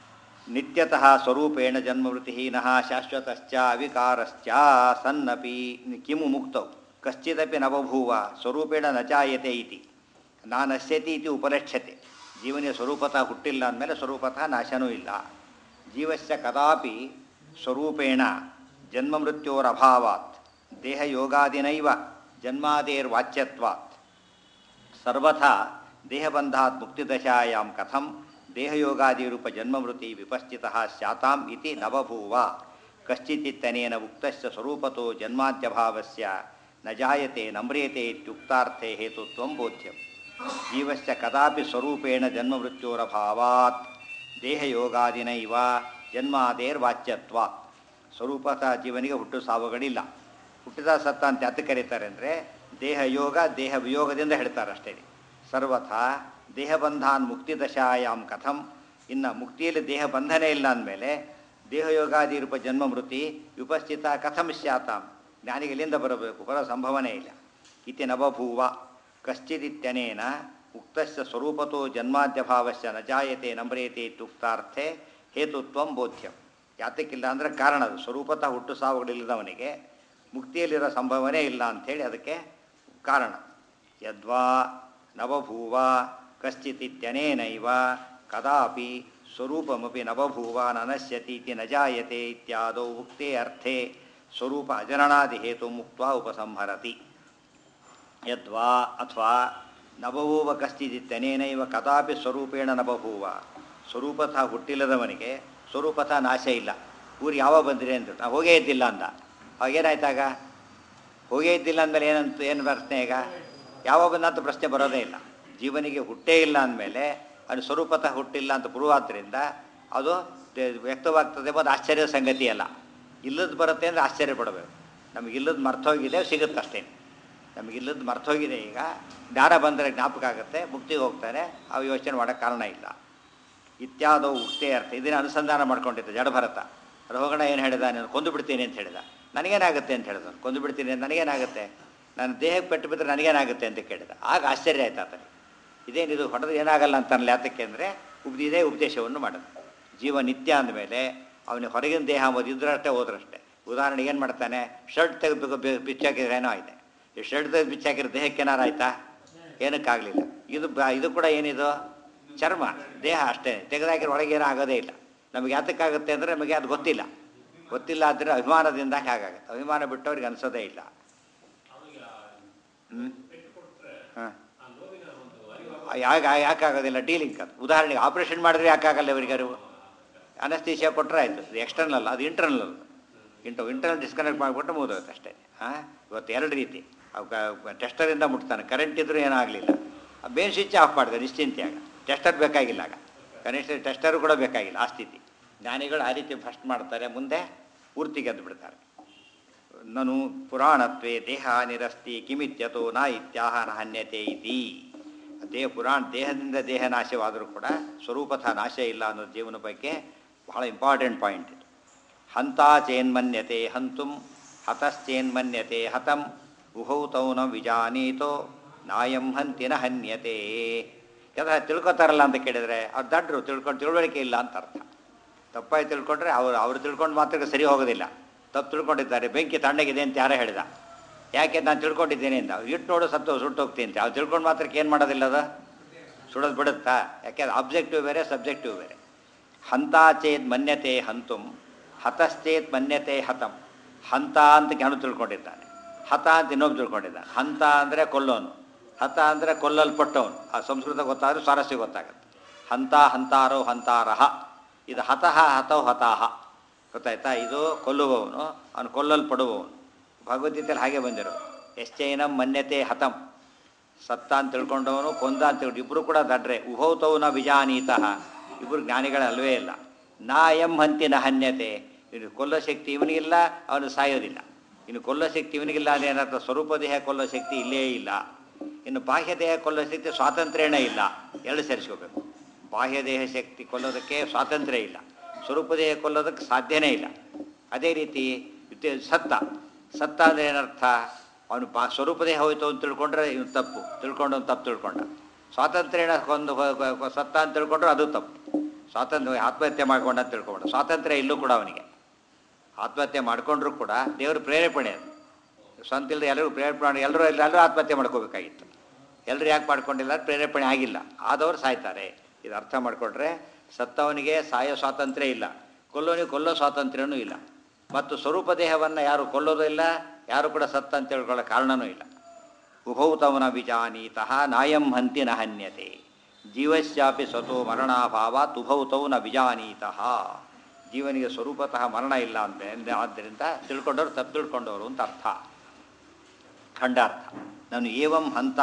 ನಿತ್ಯತಃ ಸ್ವರೂಪೇಣ ಜನ್ಮವೃತ್ತಿಹೀನಃ ಶಾಶ್ವತಶ್ಚ ಅವಿಕಾರಶ್ಚ ಸನ್ನಪಿ ಕಿಮು ಮುಕ್ತೌ ಕಶ್ಚಿದಪಿ ನವಭೂವ ಸ್ವರೂಪೇಣ ನ ಜಾಯತೆ ಇತಿ ನಾನಶ್ಯತಿ ಇತಿ ಉಪಲಕ್ಷ್ಯತೆ ಜೀವನಿಯ ಸ್ವರೂಪತಃ ಹುಟ್ಟಿಲ್ಲ ಅಂದಮೇಲೆ ಸ್ವರೂಪತಃ ನಾಶನೂ ಇಲ್ಲ ಜೀವಸ್ಯ ಕದಾಪಿ ಸ್ವರೂಪೇಣ ಜನ್ಮಮೃತ್ಯೋರಭಾವಾತ್ ದೇಹಯೋಗಾದಿನೈವ ಜನ್ಮಾದೇರ್ವಾಚ್ಯತ್ವಾತ್ ಸರ್ವಥಾ ದೇಹಬಂಧಾತ್ ಮುಕ್ತಿದಶಾಯಾಂ ಕಥಂ ದೇಹಯೋಗಾದಿರೂಪ ಜನ್ಮವೃತ್ತಿ ವಿಪಶ್ಚಿತಃ ಸ್ಯಾತಾಂ ಇತಿ ನವಭೂವ ಕಶ್ಚಿತ್ತಿತ್ತನೇನ ಉಕ್ತಸ್ಯ ಸ್ವರೂಪತೋ ಜನ್ಮಾದ್ಯಭಾವಸ್ಯ ನ ಜಾಯತೆ ನಮ್ರಿಯತೆ ಇತ್ಯುಕ್ತಾರ್ಥೇ ಹೇತುತ್ವಂ ಬೋಧ್ಯಂ ಜೀವಸ್ಯ ಕದಾಪಿ ಸ್ವರೂಪೇಣ ಜನ್ಮಮೃತ್ಯೋರಭಾವಾತ್ ದೇಹಯೋಗಾದಿನೈವ ಜನ್ಮಾದೇರ್ವಾಚ್ಯತ್ವಾತ್ ಸ್ವರೂಪತಃ ಜೀವನಿಗೆ ಹುಟ್ಟು ಸಾವುಗಳಿಲ್ಲ ಹುಟ್ಟಿದ ಸತ್ತ ಅಂತ ಯಾತಕ್ಕೆ ಕರೀತಾರೆ ಅಂದರೆ ದೇಹ ಯೋಗ ದೇಹ ವಿಯೋಗದಿಂದ ಹೇಳ್ತಾರೆ ಅಷ್ಟೇ ಸರ್ವಥಾ ದೇಹಬಂಧಾನ್ ಮುಕ್ತಿ ದಶಾಯಾಮ್ ಕಥಂ ಇನ್ನು ಮುಕ್ತಿಯಲ್ಲಿ ದೇಹ ಬಂಧನೇ ಇಲ್ಲ ಅಂದಮೇಲೆ ದೇಹಯೋಗಾದಿ ರೂಪ ಜನ್ಮ ಮೃತಿ ವಿಪಸ್ಥಿತ ಕಥಂ ಸ್ಯಾತಾಂ ಜ್ಞಾನಿಗೆ ಎಲ್ಲಿಂದ ಬರಬೇಕು ಬರೋ ಸಂಭವನೇ ಇಲ್ಲ ಇತಿ ನವಭೂವ ಕಶ್ಚಿದಿತ್ಯನೇನ ಉಕ್ತಸ್ಯ ಸ್ವರೂಪತೋ ಜನ್ಮಾದ್ಯಭಾವಸ್ಯ ನ ಜಾಯತೆ ನಮ್ರೇತೆ ಇತ್ಯುಕ್ತಾರ್ಥೆ ಹೇತುತ್ವಂ ಬೋಧ್ಯಂ ಯಾತಕ್ಕಿಲ್ಲ ಅಂದರೆ ಕಾರಣ ಅದು ಸ್ವರೂಪತಃ ಹುಟ್ಟು ಸಾವುಗಳಿಲ್ಲದವನಿಗೆ ಮುಕ್ತಿಯಲ್ಲಿರೋ ಸಂಭವನೇ ಇಲ್ಲ ಅಂಥೇಳಿ ಅದಕ್ಕೆ ಕಾರಣ ಯದ್ವಾ ನವಭೂವ ಕಶ್ಚಿತಿತ್ಯನೇನೈವ ಕದಾಪಿ ಸ್ವರೂಪಮಪಿ ನವಭೂವ ನನಶ್ಯತಿ ಇತಿ ನ ಜಾಯತೆ ಇತ್ಯಾದೌ ಉಕ್ತೆ ಅರ್ಥೆ ಸ್ವರೂಪ ಅಜರಣಾದಿ ಹೇತು ಮುಕ್ತ ಉಪಸಂಹರತಿ ಯದ್ವಾ ಅಥವಾ ನವಭೂವ ಕಶ್ಚಿದಿತ್ತನೇನೈವ ಕದಾಪಿ ಸ್ವರೂಪೇಣ ನವಭೂವ ಸ್ವರೂಪತಃ ಹುಟ್ಟಿಲ್ಲದವನಿಗೆ ಸ್ವರೂಪತಃ ನಾಶ ಇಲ್ಲ ಊರು ಯಾವಾಗ ಬಂದಿರಿ ಅಂತ ನಾವು ಹೋಗೇ ಇದ್ದಿಲ್ಲ ಅಂದ ಅವಾಗೇನಾಯ್ತಾಗ ಹೋಗೇ ಇದ್ದಿಲ್ಲ ಅಂದಮೇಲೆ ಏನಂತ ಏನು ಪ್ರಶ್ನೆ ಈಗ ಯಾವಾಗ ಬಂದಂತ ಪ್ರಶ್ನೆ ಬರೋದೇ ಇಲ್ಲ ಜೀವನಿಗೆ ಹುಟ್ಟೇ ಇಲ್ಲ ಅಂದಮೇಲೆ ಅದು ಸ್ವರೂಪತಃ ಹುಟ್ಟಿಲ್ಲ ಅಂತ ಪ್ರೂವ್ ಆದ್ದರಿಂದ ಅದು ದೆ- ವ್ಯಕ್ತವಾಗ್ತದೆ ಎಂಬುದು ಆಶ್ಚರ್ಯದ ಸಂಗತಿ ಅಲ್ಲ ಇಲ್ಲದ್ದು ಬರುತ್ತೆ ಅಂದರೆ ಆಶ್ಚರ್ಯ ಪಡಬೇಕು ನಮಗೆ ಇಲ್ಲದ್ದು ಮರ್ತೋಗಿದೆ ಸಿಗುತ್ತೆ ಅಷ್ಟೇ ನಮಗೆ ಇಲ್ಲದ್ದು ಮರ್ತೋಗಿದೆ ಈಗ ಜ್ಞಾನ ಬಂದರೆ ಜ್ಞಾಪಕ ಆಗುತ್ತೆ ಮುಕ್ತಿಗೆ ಹೋಗ್ತಾರೆ ಅವು ಯೋಚನೆ ಮಾಡೋಕ್ಕೆ ಕಾರಣ ಇಲ್ಲ ಇತ್ಯಾದವು ಉಕ್ತೇ ಅರ್ಥ ಇದನ್ನ ಅನುಸಂಧಾನ ಮಾಡ್ಕೊಂಡಿದ್ದ ಜಡಭರತ ರೋಗಣ ಏನು ಹೇಳಿದ ನಾನು ಕೊಂದು ಬಿಡ್ತೀನಿ ಅಂತ ಹೇಳಿದ ನನಗೇನಾಗುತ್ತೆ ಅಂತ ಹೇಳಿದ ಕೊಂದು ಬಿಡ್ತೀನಿ ಅಂತ ನನಗೇನಾಗುತ್ತೆ ನನ್ನ ದೇಹಕ್ಕೆ ಪೆಟ್ಟು ಬಿದ್ದರೆ ನನಗೇನಾಗುತ್ತೆ ಅಂತ ಕೇಳಿದ ಆಗ ಆಶ್ಚರ್ಯ ಆಯ್ತು ಆತನಿಗೆ ಇದೇನಿದು ಹೊಡೆದು ಏನಾಗಲ್ಲ ಅಂತಾನಲ್ಲ ಯಾತಕ್ಕೆ ಅಂದರೆ ಉಬ್ದಿ ಇದೇ ಉಪದೇಶವನ್ನು ಮಾಡೋದು ಜೀವ ನಿತ್ಯ ಅಂದಮೇಲೆ ಅವನಿಗೆ ಹೊರಗಿನ ದೇಹ ಅಂಬೋದು ಇದ್ರಷ್ಟೇ ಹೋದ್ರಷ್ಟೇ ಉದಾಹರಣೆಗೆ ಏನು ಮಾಡ್ತಾನೆ ಶರ್ಟ್ ತೆಗೆದು ಬಿಚ್ಚಾಕಿದ್ರೆ ಏನೋ ಆಯ್ತು ಈ ಶರ್ಟ್ ತೆಗೆದು ಬಿಚ್ಚಾಕಿರೋ ದೇಹಕ್ಕೆ ಏನಾರು ಆಯ್ತಾ ಏನಕ್ಕಾಗಲಿಲ್ಲ ಇದು ಬ ಇದು ಕೂಡ ಏನಿದು ಚರ್ಮ ದೇಹ ಅಷ್ಟೇ ತೆಗೆದಾಕಿರೋ ಒಳಗೆ ಏನೂ ಆಗೋದೇ ಇಲ್ಲ ನಮಗೆ ಯಾತಕ್ಕಾಗುತ್ತೆ ಅಂದರೆ ನಮಗೆ ಅದು ಗೊತ್ತಿಲ್ಲ ಗೊತ್ತಿಲ್ಲ ಆದರೆ ಅಭಿಮಾನದಿಂದ ಹಾಗಾಗುತ್ತೆ ಅಭಿಮಾನ ಬಿಟ್ಟವ್ರಿಗೆ ಅನಿಸೋದೇ ಇಲ್ಲ ಹ್ಞೂ ಹಾಂ ಯಾಕೆ ಯಾಕಾಗೋದಿಲ್ಲ ಡೀಲಿಂಗ್ ಅದು ಉದಾಹರಣೆಗೆ ಆಪ್ರೇಷನ್ ಮಾಡಿದ್ರೆ ಯಾಕಾಗಲ್ಲ ಇವರಿಗೆ ಅರಿವು ಅನಸ್ತೀಸಿಯಾ ಕೊಟ್ಟರೆ ಆಯಿತು ಇದು ಎಕ್ಸ್ಟರ್ನಲ್ ಅದು ಇಂಟರ್ನಲ್ ಅದು ಇಂಟು ಇಂಟರ್ನಲ್ ಡಿಸ್ಕನೆಕ್ಟ್ ಮಾಡಿಬಿಟ್ಟು ಮುಗಿದೋಗುತ್ತೆ ಅಷ್ಟೇ ಹಾಂ ಇವತ್ತು ಎರಡು ರೀತಿ ಟೆಸ್ಟರಿಂದ ಮುಟ್ತಾನೆ ಕರೆಂಟ್ ಇದ್ರೂ ಏನೂ ಆಗಲಿಲ್ಲ ಬೇನ್ ಸ್ವಿಚ್ ಆಫ್ ಮಾಡಿದೆ ನಿಶ್ಚಿಂತೆಯಾಗ ಟೆಸ್ಟರ್ ಬೇಕಾಗಿಲ್ಲ ಆಗ ಕನಿಷ್ಠ ಟೆಸ್ಟರು ಕೂಡ ಬೇಕಾಗಿಲ್ಲ ಆ ಸ್ಥಿತಿ ಜ್ಞಾನಿಗಳು ಆ ರೀತಿ ಫಸ್ಟ್ ಮಾಡ್ತಾರೆ ಮುಂದೆ ಪೂರ್ತಿ ಗೆದ್ದು ಬಿಡ್ತಾರೆ ನನು ಪುರಾಣತ್ವೇ ದೇಹ ನಿರಸ್ತಿ ಕಿಮಿತ್ಯತೋ ನ ಇತ್ಯಾಹ ನಾನ್ಯತೆ ಇತಿ ದೇಹ ಪುರಾಣ ದೇಹದಿಂದ ದೇಹ ನಾಶವಾದರೂ ಕೂಡ ಸ್ವರೂಪತಃ ನಾಶ ಇಲ್ಲ ಅನ್ನೋ ಜೀವನ ಬಗ್ಗೆ ಬಹಳ ಇಂಪಾರ್ಟೆಂಟ್ ಪಾಯಿಂಟ್ ಇದು ಹಂತಾ ಚೇನ್ಮನ್ಯತೆ ಹಂತುಂ ಹತಶ್ಚೇನ್ಮನ್ಯತೆ ಹತಂ ಉಹೌ ತೌ ನ ವಿಜಾನೀತೋ ನಾಯಂ ಹಂತಿನ ಹನ್ಯತೆ ಯಾಕಂದ್ರೆ ತಿಳ್ಕೊತಾರಲ್ಲ ಅಂತ ಕೇಳಿದರೆ ಅವ್ರು ದಡ್ರು ತಿಳ್ಕೊಂಡು ತಿಳುವಳಿಕೆ ಇಲ್ಲ ಅಂತ ಅರ್ಥ ತಪ್ಪಾಗಿ ತಿಳ್ಕೊಂಡ್ರೆ ಅವರು ಅವ್ರು ತಿಳ್ಕೊಂಡು ಮಾತ್ರ ಸರಿ ಹೋಗೋದಿಲ್ಲ ತಪ್ಪು ತಿಳ್ಕೊಂಡಿದ್ದಾರೆ ಬೆಂಕಿ ತಣ್ಣಗಿದೆ ಅಂತ ಯಾರೋ ಹೇಳಿದ ಯಾಕೆ ನಾನು ತಿಳ್ಕೊಂಡಿದ್ದೇನೆ ಅಂತ ಇಟ್ಟು ನೋಡು ಸತ್ತು ಸುಟ್ಟು ಹೋಗ್ತೀನಿ ಅಂತ ಅವ್ರು ತಿಳ್ಕೊಂಡು ಮಾತ್ರಕ್ಕೆ ಏನು ಮಾಡೋದಿಲ್ಲ ಅದು ಸುಡೋದು ಬಿಡುತ್ತಾ ಯಾಕೆ ಅದು ಅಬ್ಜೆಕ್ಟಿವ್ ಬೇರೆ ಸಬ್ಜೆಕ್ಟಿವ್ ಬೇರೆ ಹಂತಾಚೇತ್ ಮನ್ಯತೆ ಹಂತುಂ ಹತಶ್ಚೇತ್ ಮನ್ಯತೆ ಹತಂ ಹಂತ ಅಂತ ಜ್ಞಾನ ತಿಳ್ಕೊಂಡಿದ್ದಾನೆ ಹತ ಅಂತ ಇನ್ನೊಬ್ಬ ತಿಳ್ಕೊಂಡಿದ್ದಾನೆ ಹಂತ ಅಂದರೆ ಕೊಲ್ಲೋನು ಹತ ಅಂದರೆ ಕೊಲ್ಲಲ್ಪಟ್ಟವನು ಆ ಸಂಸ್ಕೃತ ಗೊತ್ತಾದರೆ ಸ್ವಾರಸ್ಯ ಗೊತ್ತಾಗುತ್ತೆ ಹಂತ ಹಂತಾರೋ ಹಂತಾರಹ ಇದು ಹತಃ ಹತೌ ಹತಾಹ ಗೊತ್ತಾಯ್ತಾ ಇದು ಕೊಲ್ಲುವವನು ಅವನು ಕೊಲ್ಲಲ್ಪಡುವವನು ಭಗವದ್ಗೀತೆಯಲ್ಲಿ ಹಾಗೆ ಬಂದಿರೋ ಎಶ್ಚೈನಂ ಮನ್ಯತೆ ಹತಂ ಸತ್ತ ಅಂತ ತಿಳ್ಕೊಂಡವನು ಕೊಂದ ಅಂತ ತಿಳ್ಕೊಂಡು ಇಬ್ಬರು ಕೂಡ ದಡ್ರೆ ಉಭೌತೌನ ವಿಜಾನೀತಃ ಇಬ್ಬರು ಜ್ಞಾನಿಗಳಲ್ವೇ ಇಲ್ಲ ನಾ ಎಂ ಹಂತಿನ ಹನ್ಯತೆ ಇನ್ನು ಕೊಲ್ಲೋ ಶಕ್ತಿ ಇವನಿಗಿಲ್ಲ ಅವನು ಸಾಯೋದಿಲ್ಲ ಇನ್ನು ಕೊಲ್ಲೋ ಶಕ್ತಿ ಇವನಿಗಿಲ್ಲ ಅಂದ್ರೆ ಏನರ್ಥ ಸ್ವರೂಪ ದೇಹ ಕೊಲ್ಲೋ ಶಕ್ತಿ ಇಲ್ಲೇ ಇಲ್ಲ ಇನ್ನು ಬಾಹ್ಯ ದೇಹ ಕೊಲ್ಲೋ ಶಕ್ತಿ ಸ್ವಾತಂತ್ರ್ಯನೇ ಇಲ್ಲ ಎರಡು ಸೇರಿಸ್ಕೋಬೇಕು ಬಾಹ್ಯ ದೇಹ ಶಕ್ತಿ ಕೊಲ್ಲೋದಕ್ಕೆ ಸ್ವಾತಂತ್ರ್ಯ ಇಲ್ಲ ಸ್ವರೂಪ ದೇಹ ಕೊಲ್ಲೋದಕ್ಕೆ ಸಾಧ್ಯನೇ ಇಲ್ಲ ಅದೇ ರೀತಿ ಇತ್ತೆ- ಸತ್ತ ಸತ್ತ ಅಂದರೆ ಏನರ್ಥ ಅವನು ಬಾ ಸ್ವರೂಪ ದೇಹ ಹೋಯ್ತು ಅಂತ ತಿಳ್ಕೊಂಡ್ರೆ ಇವನು ತಪ್ಪು ತಿಳ್ಕೊಂಡು ಅವ್ನು ತಪ್ಪು ತಿಳ್ಕೊಂಡ ಸ್ವಾತಂತ್ರ್ಯನ ಕೊಂದು ಹೊ- ಹೊ- ಹೊ- ಸತ್ತ ಅಂತ ತಿಳ್ಕೊಂಡ್ರೆ ಅದು ತಪ್ಪು ಸ್ವಾತಂತ್ರ್ಯ ಆತ್ಮಹತ್ಯೆ ಮಾಡ್ಕೊಂಡ ಅಂತ ತಿಳ್ಕೊಬೇಡ ಸ್ವಾತಂತ್ರ್ಯ ಇಲ್ಲೂ ಕೂಡ ಅವನಿಗೆ ಆತ್ಮಹತ್ಯೆ ಮಾಡ್ಕೊಂಡ್ರು ಕೂಡ ದೇವ್ರ ಪ್ರೇರೇಪಣೆ ಅದು ಸ್ವಂತ ಇಲ್ಲದೆ ಎಲ್ಲರೂ ಪ್ರೇರೇಪಣೆ ಮಾಡಿ ಎಲ್ಲರೂ ಎಲ್ಲರೂ ಆತ್ಮಹತ್ಯೆ ಮಾಡ್ಕೋಬೇಕಾಗಿತ್ತು ಎಲ್ಲರೂ ಯಾಕೆ ಮಾಡ್ಕೊಂಡಿಲ್ಲ ಪ್ರೇರೇಪಣೆ ಆಗಿಲ್ಲ ಆದವರು ಸಾಯ್ತಾರೆ ಇದು ಅರ್ಥ ಮಾಡಿಕೊಂಡ್ರೆ ಸತ್ತವನಿಗೆ ಸಾಯೋ ಸ್ವಾತಂತ್ರ್ಯ ಇಲ್ಲ ಕೊಲ್ಲೋನಿಗೆ ಕೊಲ್ಲೋ ಸ್ವಾತಂತ್ರ್ಯನೂ ಇಲ್ಲ ಮತ್ತು ಸ್ವರೂಪ ದೇಹವನ್ನು ಯಾರು ಕೊಲ್ಲೋದು ಇಲ್ಲ ಯಾರು ಕೂಡ ಸತ್ತ ಅಂತ ಹೇಳ್ಕೊಳ್ಳೋ ಕಾರಣನೂ ಇಲ್ಲ ಉಭೌತವನ ವಿಜಾನೀತಃ ನಾಯಂ ಹಂತಿ ನ ಹನ್ಯತೆ ಜೀವಶ್ಚಾಪಿ ಸ್ವತೋ ಮರಣಾಭಾವಾತ್ ಉಭೌತೌ ನ ವಿಜಾನೀತಃ ಜೀವನಿಗೆ ಸ್ವರೂಪತಃ ಮರಣ ಇಲ್ಲ ಅಂತ ಆದ್ದರಿಂದ ತಿಳ್ಕೊಂಡವ್ರು ತಪ್ಪು ತಿಳ್ಕೊಂಡವರು ಅಂತ ಅರ್ಥ ಖಂಡಾರ್ಥ ನಾನು ಏವಂ ಹಂತ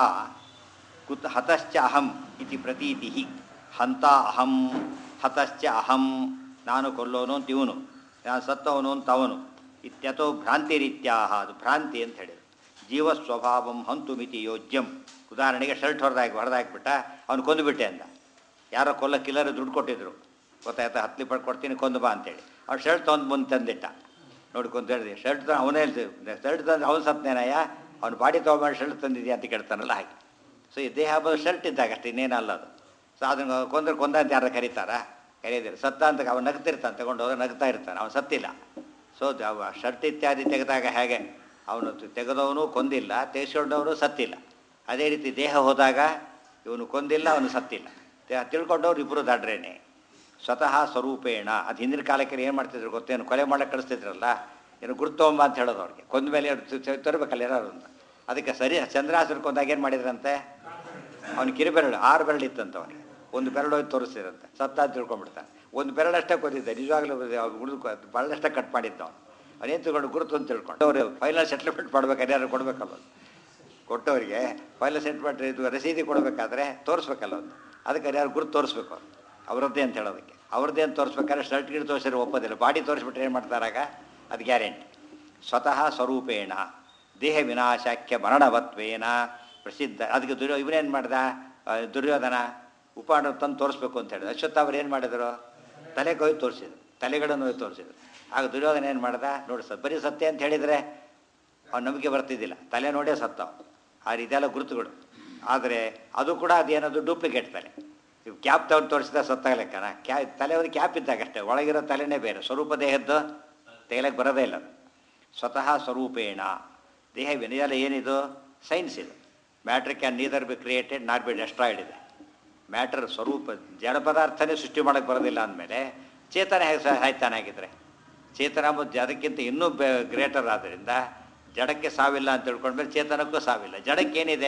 ಕುತ್ ಹತಶ್ಚ ಅಹಂ ಇತಿ ಪ್ರತೀತಿ ಹಂತ ಅಹಂ ಹತಶ್ಚ ಅಹಂ ನಾನು ಕೊಲ್ಲೋನು ಅಂತ ಇವನು ನಾನು ಸತ್ತವನು ಅಂತ ಅವನು ಇತ್ಯಥೋ ಭ್ರಾಂತಿ ರೀತ್ಯಾಹ ಅದು ಭ್ರಾಂತಿ ಅಂತ ಹೇಳಿದ್ರು ಜೀವ ಸ್ವಭಾವಂ ಹಂತು ಮಿತಿ ಯೋಜ್ಯಂ ಉದಾಹರಣೆಗೆ ಶರ್ಟ್ ಹೊಡೆದಾಕಿ ಹೊಡೆದಾಕ್ಬಿಟ್ಟ ಅವನು ಕೊಂದುಬಿಟ್ಟೆ ಅಂದ ಯಾರೋ ಕೊಲ್ಲ ಕಿಲ್ಲರ್ ದುಡ್ಡು ಕೊಟ್ಟಿದ್ರು ಗೊತ್ತಾಯ್ತಾ ಹತ್ತು ಲಿಪಟ್ ಕೊಡ್ತೀನಿ ಕೊಂದು ಬಾ ಅಂತೇಳಿ ಅವ್ನು ಶರ್ಟ್ ತೊಗೊಂಡು ಬಂದು ತಂದಿಟ್ಟ ನೋಡ್ಕೊಂತ ಹೇಳಿದೆ ಶರ್ಟ್ ಅವನೇ ಶರ್ಟ್ ತಂದು ಅವನು ಸತ್ನೇನಯ್ಯ ಅವ್ನು ಬಾಡಿ ತೊಗೊಂಡು ಶರ್ಟ್ ತಂದಿದ್ಯಾ ಅಂತ ಕೇಳ್ತಾನಲ್ಲ ಹಾಗೆ ಸೊ ಈ ದೇಹ ಹಬ್ಬದ ಶರ್ಟ್ ಇದ್ದಾಗ ಅಷ್ಟೇ ಇನ್ನೇನಲ್ಲ ಅದು ಸೊ ಅದನ್ನು ಕೊಂದ್ರೆ ಕೊಂದ ಅಂತ ಯಾರು ಕರೀತಾರಾ ಕರೆಯೋದಿಲ್ಲ ಸತ್ತ ಅಂತ ಅವ್ನು ನಗ್ತಿರ್ತಾನೆ ತಗೊಂಡು ಹೋದ್ರೆ ನಗ್ತಾ ಇರ್ತಾನೆ ಅವನು ಸತ್ತಿಲ್ಲ ಸೊ ಶರ್ಟ್ ಇತ್ಯಾದಿ ತೆಗೆದಾಗ ಹೇಗೆ ಅವನು ತೆಗೆದವನು ಕೊಂದಿಲ್ಲ ತೆಗೆಸ್ಕೊಂಡವನು ಸತ್ತಿಲ್ಲ ಅದೇ ರೀತಿ ದೇಹ ಹೋದಾಗ ಇವನು ಕೊಂದಿಲ್ಲ ಅವನು ಸತ್ತಿಲ್ಲ ತೆ- ತಿಳ್ಕೊಂಡವ್ರು ಇಬ್ಬರು ದಾಡ್ರೇನೆ ಸ್ವತಃ ಸ್ವರೂಪೇಣ ಅದು ಹಿಂದಿನ ಕಾಲಕ್ಕೆ ಏನು ಮಾಡ್ತಿದ್ರು ಗೊತ್ತೇನು ಕೊಲೆ ಮಾಡಕ್ಕೆ ಕಳಿಸ್ತಿದ್ರಲ್ಲ ಏನು ಗುರುತೊಂಬ ಅಂತ ಹೇಳೋದು ಅವ್ರಿಗೆ ಕೊಂದ ಮೇಲೆ ತರಬೇಕಲ್ಲ ಯಾರು ಅಂತ ಅದಕ್ಕೆ ಸರಿ ಚಂದ್ರಾಸನ ಕೊಂದಾಗ ಏನು ಮಾಡಿದ್ರಂತೆ ಅವ್ನು ಕಿರುಬೆರಳು ಆರು ಬೆರಳು ಇತ್ತಂತ ಅವನಿಗೆ ಒಂದು ಬೆರಳು ಹೋಗಿ ತೋರಿಸ್ತಿರಂತೆ ಸತ್ತ ಅಂತ ತಿಳ್ಕೊಂಡ್ಬಿಡ್ತಾನೆ ಒಂದು ಬೆರಳಷ್ಟೇ ಕೊದ್ದಿದ್ದೆ ನಿಜವಾಗ್ಲೂ ಉಳಿದು ಬೆರಳಷ್ಟೇ ಕಟ್ ಮಾಡಿದ್ದ ಅವನು ಅವನೇನು ತಿಳ್ಕೊಂಡು ಗುರುತು ಅಂತ ತಿಳ್ಕೊಂಡು ಅವರು ಫೈನಲ್ ಸೆಟ್ಲ್ಮೆಂಟ್ ಮಾಡ್ಬೇಕಾದ್ರೆ ಯಾರು ಕೊಡಬೇಕಲ್ಲ ಕೊಟ್ಟವರಿಗೆ ಫೈನಲ್ ಸೆಟ್ಲ್ಮೆಂಟ್ ಇದು ರಸೀದಿ ಕೊಡಬೇಕಾದ್ರೆ ತೋರಿಸ್ಬೇಕಲ್ಲ ಒಂದು ಅದಕ್ಕೆ ಯಾರು ಗುರುತು ತೋರಿಸ್ಬೇಕು ಅವ್ರು ಅವರದ್ದೇ ಅಂತ ಹೇಳೋದಕ್ಕೆ ಅವ್ರದ್ದೇ ಅಂತ ತೋರಿಸ್ಬೇಕಾದ್ರೆ ಶರ್ಟ್ ಗಿಡ್ ತೋರಿಸಿದ್ರೆ ಒಪ್ಪೋದಿಲ್ಲ ಬಾಡಿ ತೋರಿಸ್ಬಿಟ್ರೆ ಏನು ಮಾಡ್ತಾರಾಗ ಅದು ಗ್ಯಾರಂಟಿ ಸ್ವತಃ ಸ್ವರೂಪೇಣ ದೇಹ ವಿನಾಶಾಖ್ಯ ಮರಣವತ್ವೇನ ಪ್ರಸಿದ್ಧ ಅದಕ್ಕೆ ದುರ್ಯೋ ಇವನೇನು ಮಾಡ್ದ ಆ, ದುರ್ಯೋಧನ ಉಪಾಣ ತಂದು ತೋರಿಸ್ಬೇಕು ಅಂತ ಹೇಳಿದ್ರು ಅಶ್ವತ್ಥ ಅವ್ರು ಏನು ಮಾಡಿದರು ತಲೆ ಕೊಯ್ದು ತೋರಿಸಿದ್ರು ತಲೆಗಳನ್ನು ಹೋಗಿ ತೋರಿಸಿದ್ರು ಆಗ ದುರ್ಯೋಧನ ಏನು ಮಾಡ್ದ ನೋಡಿ ಸರ್ ಬರೀ ಸತ್ಯ ಅಂತ ಹೇಳಿದರೆ ಅವ್ನು ನಂಬಿಕೆ ಬರ್ತಿದ್ದಿಲ್ಲ ತಲೆ ನೋಡೇ ಸತ್ತ ಅವ್ನು. ಆ ರೀತಿಯೆಲ್ಲ ಗುರುತುಗಳು ಆದರೆ ಅದು ಕೂಡ ಅದೇನದು ಡೂಪ್ಲಿಕೇಟ್ ತಲೆ ಇವು ಕ್ಯಾಪ್ ತಗೊಂಡು ತೋರಿಸಿದ ಸತ್ತಾಗ ಲೆಕ್ಕನ ಕ್ಯಾ ತಲೆ ಒಂದು ಕ್ಯಾಪ್ ಇದ್ದಾಗ ಅಷ್ಟೇ ಒಳಗಿರೋ ತಲೆನೇ ಬೇರೆ ಸ್ವರೂಪ ದೇಹದ್ದು ತೆಗಲಕ್ಕೆ ಬರೋದೇ ಇಲ್ಲ ಅದು ಸ್ವತಃ ಸ್ವರೂಪೇಣ ದೇಹ ವಿನಯಲ ಏನಿದು ಸೈನ್ಸ್ ಇದು matter can neither be created not be destroyed ಇದೆ ಮ್ಯಾಟರ್ ಸ್ವರೂಪ ಜಡ ಪದಾರ್ಥನೇ ಸೃಷ್ಟಿ ಮಾಡೋಕ್ಕೆ ಬರೋದಿಲ್ಲ ಅಂದಮೇಲೆ ಚೇತನ ಹೇಗೆ ಸಾಯ್ತಾನೆ ಆಗಿದ್ರೆ ಚೇತನ ಮತ್ತು ಅದಕ್ಕಿಂತ ಇನ್ನೂ ಬೆ ಗ್ರೇಟರ್ ಆದ್ದರಿಂದ ಜಡಕ್ಕೆ ಸಾವಿಲ್ಲ ಅಂತ ತಿಳ್ಕೊಂಡ್ಮೇಲೆ ಚೇತನಕ್ಕೂ ಸಾವಿಲ್ಲ ಜಡಕ್ಕೇನಿದೆ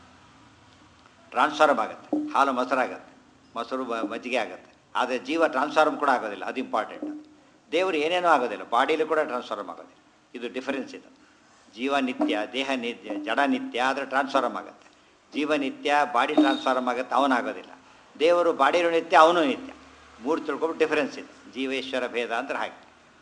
ಟ್ರಾನ್ಸ್ಫಾರ್ಮ್ ಆಗುತ್ತೆ ಹಾಲು ಮೊಸರಾಗತ್ತೆ ಮೊಸರು ಬ- ಮಜ್ಜಿಗೆ ಆಗುತ್ತೆ ಆದರೆ ಜೀವ ಟ್ರಾನ್ಸ್ಫಾರ್ಮ್ ಕೂಡ ಆಗೋದಿಲ್ಲ ಅದು ಇಂಪಾರ್ಟೆಂಟ್ ದೇವರು ಏನೇನೂ ಆಗೋದಿಲ್ಲ ಬಾಡಿಲಿ ಕೂಡ ಟ್ರಾನ್ಸ್ಫಾರ್ಮ್ ಆಗೋದಿಲ್ಲ ಇದು ಡಿಫರೆನ್ಸ್ ಇದು ಜೀವ ನಿತ್ಯ ದೇಹ ನಿತ್ಯ ಜಡ ನಿತ್ಯ ಆದರೆ ಟ್ರಾನ್ಸ್ಫಾರ್ಮ್ ಆಗುತ್ತೆ ಜೀವ ನಿತ್ಯ ಬಾಡಿ ಟ್ರಾನ್ಸ್ಫಾರ್ಮ್ ಆಗುತ್ತೆ ಅವನಾಗೋದಿಲ್ಲ ದೇವರು ಬಾಡಿನೂ ನಿತ್ಯ ಅವನು ನಿತ್ಯ ಮೂರು ತಿಳ್ಕೊಂಡು ಡಿಫರೆನ್ಸ್ ಇದೆ ಜೀವೇಶ್ವರ ಭೇದ ಅಂದ್ರೆ ಹಾಗೆ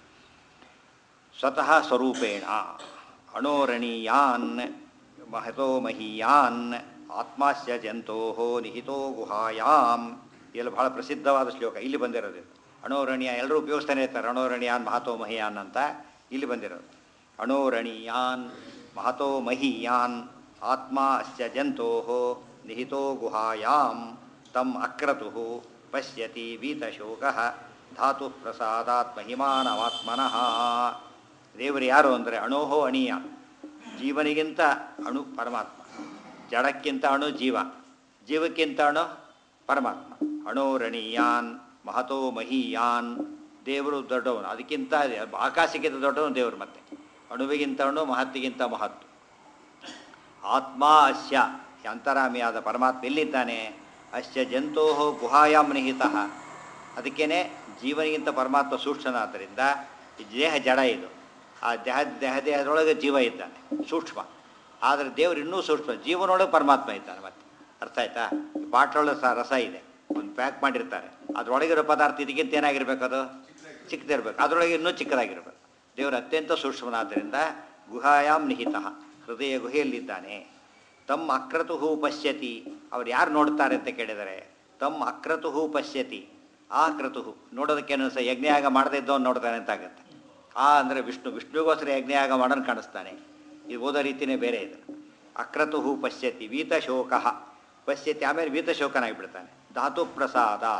ಸ್ವತಃ ಸ್ವರೂಪೇಣ ಅಣೋರಣೀಯಾನ್ ಮಹತೋ ಮಹೀಯಾನ್ ಆತ್ಮಾಸ್ಯ ಜಂತೋ ನಿಹಿತೋ ಗುಹಾಯಾಮ್ ಇಲ್ಲಿ ಬಹಳ ಪ್ರಸಿದ್ಧವಾದ ಶ್ಲೋಕ ಇಲ್ಲಿ ಬಂದಿರೋದು ಇದು. ಅಣೋರಣೀಯ ಎಲ್ಲರೂ ಉಪಯೋಗಿಸ್ತಾನೆ ಇರ್ತಾರೆ ಅಣೋರಣೀಯಾನ್ ಮಹತೋ ಮಹಿಯಾನ್ ಅಂತ ಇಲ್ಲಿ ಬಂದಿರೋದು ಅಣೋರಣೀಯಾನ್ ಮಹತೋ ಮಹೀಯಾನ್ ಆತ್ಮ ಅಸ್ಯ ಜಂತೋ ನಿಹಿತೋ ಗುಹಾಯಾಮ್ ತಮ್ ಅಕ್ರತು ಪಶ್ಯತಿ ವೀತಶೋಕ ಧಾತು ಪ್ರಸಾದಾತ್ ಮಹಿಮಾನವಾತ್ಮನಃ ದೇವರು ಯಾರು ಅಂದರೆ ಅಣೋಹೋ ಅಣೀಯ ಜೀವನಿಗಿಂತ ಅಣು ಪರಮಾತ್ಮ ಜಡಕ್ಕಿಂತ ಅಣು ಜೀವ ಜೀವಕ್ಕಿಂತ ಅಣು ಪರಮಾತ್ಮ ಅಣೋರಣೀಯಾನ್ ಮಹತೋ ಮಹೀಯಾನ್ ದೇವರು ದೊಡ್ಡವನು ಅದಕ್ಕಿಂತ ಆಕಾಶಕ್ಕಿಂತ ದೊಡ್ಡವನು ದೇವರು ಮತ್ತೆ ಅಣುವಿಗಿಂತ ಅಣು ಮಹತ್ತಿಗಿಂತ ಮಹತ್ತು ಆತ್ಮ ಅಸ್ಯ ಅಂತರಾಮಿಯಾದ ಪರಮಾತ್ಮ ಎಲ್ಲಿದ್ದಾನೆ ಅಸ್ಯ ಜಂತೋ ಗುಹಾಯಾಮ್ ನಿಹಿತ ಅದಕ್ಕೇನೆ ಜೀವನಿಗಿಂತ ಪರಮಾತ್ಮ ಸೂಕ್ಷ್ಮನಾದ್ದರಿಂದ ಈ ದೇಹ ಜಡ ಇದು ಆ ದೇಹ ದೇಹ ದೇಹದೊಳಗೆ ಜೀವ ಇದ್ದಾನೆ ಸೂಕ್ಷ್ಮ ಆದರೆ ದೇವರು ಇನ್ನೂ ಸೂಕ್ಷ್ಮ ಜೀವನೊಳಗೆ ಪರಮಾತ್ಮ ಇದ್ದಾನೆ ಮತ್ತೆ ಅರ್ಥ ಆಯ್ತಾ ಬಾಟ್ಲೊಳಗೆ ಸಹ ರಸ ಇದೆ ಒಂದು ಪ್ಯಾಕ್ ಮಾಡಿರ್ತಾರೆ ಅದರೊಳಗಿರೋ ಪದಾರ್ಥ ಇದಕ್ಕಿಂತ ಏನಾಗಿರ್ಬೇಕು ಅದು ಚಿಕ್ಕದಿರ್ಬೇಕು ಅದರೊಳಗೆ ಇನ್ನೂ ಚಿಕ್ಕದಾಗಿರ್ಬೇಕು ದೇವರು ಅತ್ಯಂತ ಸೂಕ್ಷ್ಮನಾದ್ದರಿಂದ ಗುಹಾಯಾಮ್ ನಿಹಿತ ಹೃದಯ ಗುಹೆಯಲ್ಲಿದ್ದಾನೆ ತಮ್ಮ ಅಕ್ರತುಹು ಪಶ್ಯತಿ ಅವ್ರು ಯಾರು ನೋಡ್ತಾರೆ ಅಂತ ಕೇಳಿದರೆ ತಮ್ಮ ಅಕ್ರತುಹು ಪಶ್ಯತಿ ಆ ಕ್ರತುಹು ನೋಡೋದಕ್ಕೇನು ಸಹ ಯಜ್ಞಯಾಗ ಮಾಡದೇ ಇದ್ದವನು ನೋಡ್ತಾನೆ ಅಂತ ಆಗುತ್ತೆ ಆ ಅಂದರೆ ವಿಷ್ಣು ವಿಷ್ಣುಗೋಸ್ಕರ ಯಜ್ಞಯಾಗ ಮಾಡೋನು ಕಾಣಿಸ್ತಾನೆ ಇದು ಓದೋ ರೀತಿಯೇ ಬೇರೆ ಇದೆ ಅಕ್ರತುಹು ಪಶ್ಯತಿ ವೀತಶೋಕ ಪಶ್ಯತಿ ಆಮೇಲೆ ವೀತಶೋಕನಾಗಿಬಿಡ್ತಾನೆ ಧಾತು ಪ್ರಸಾದಾತ್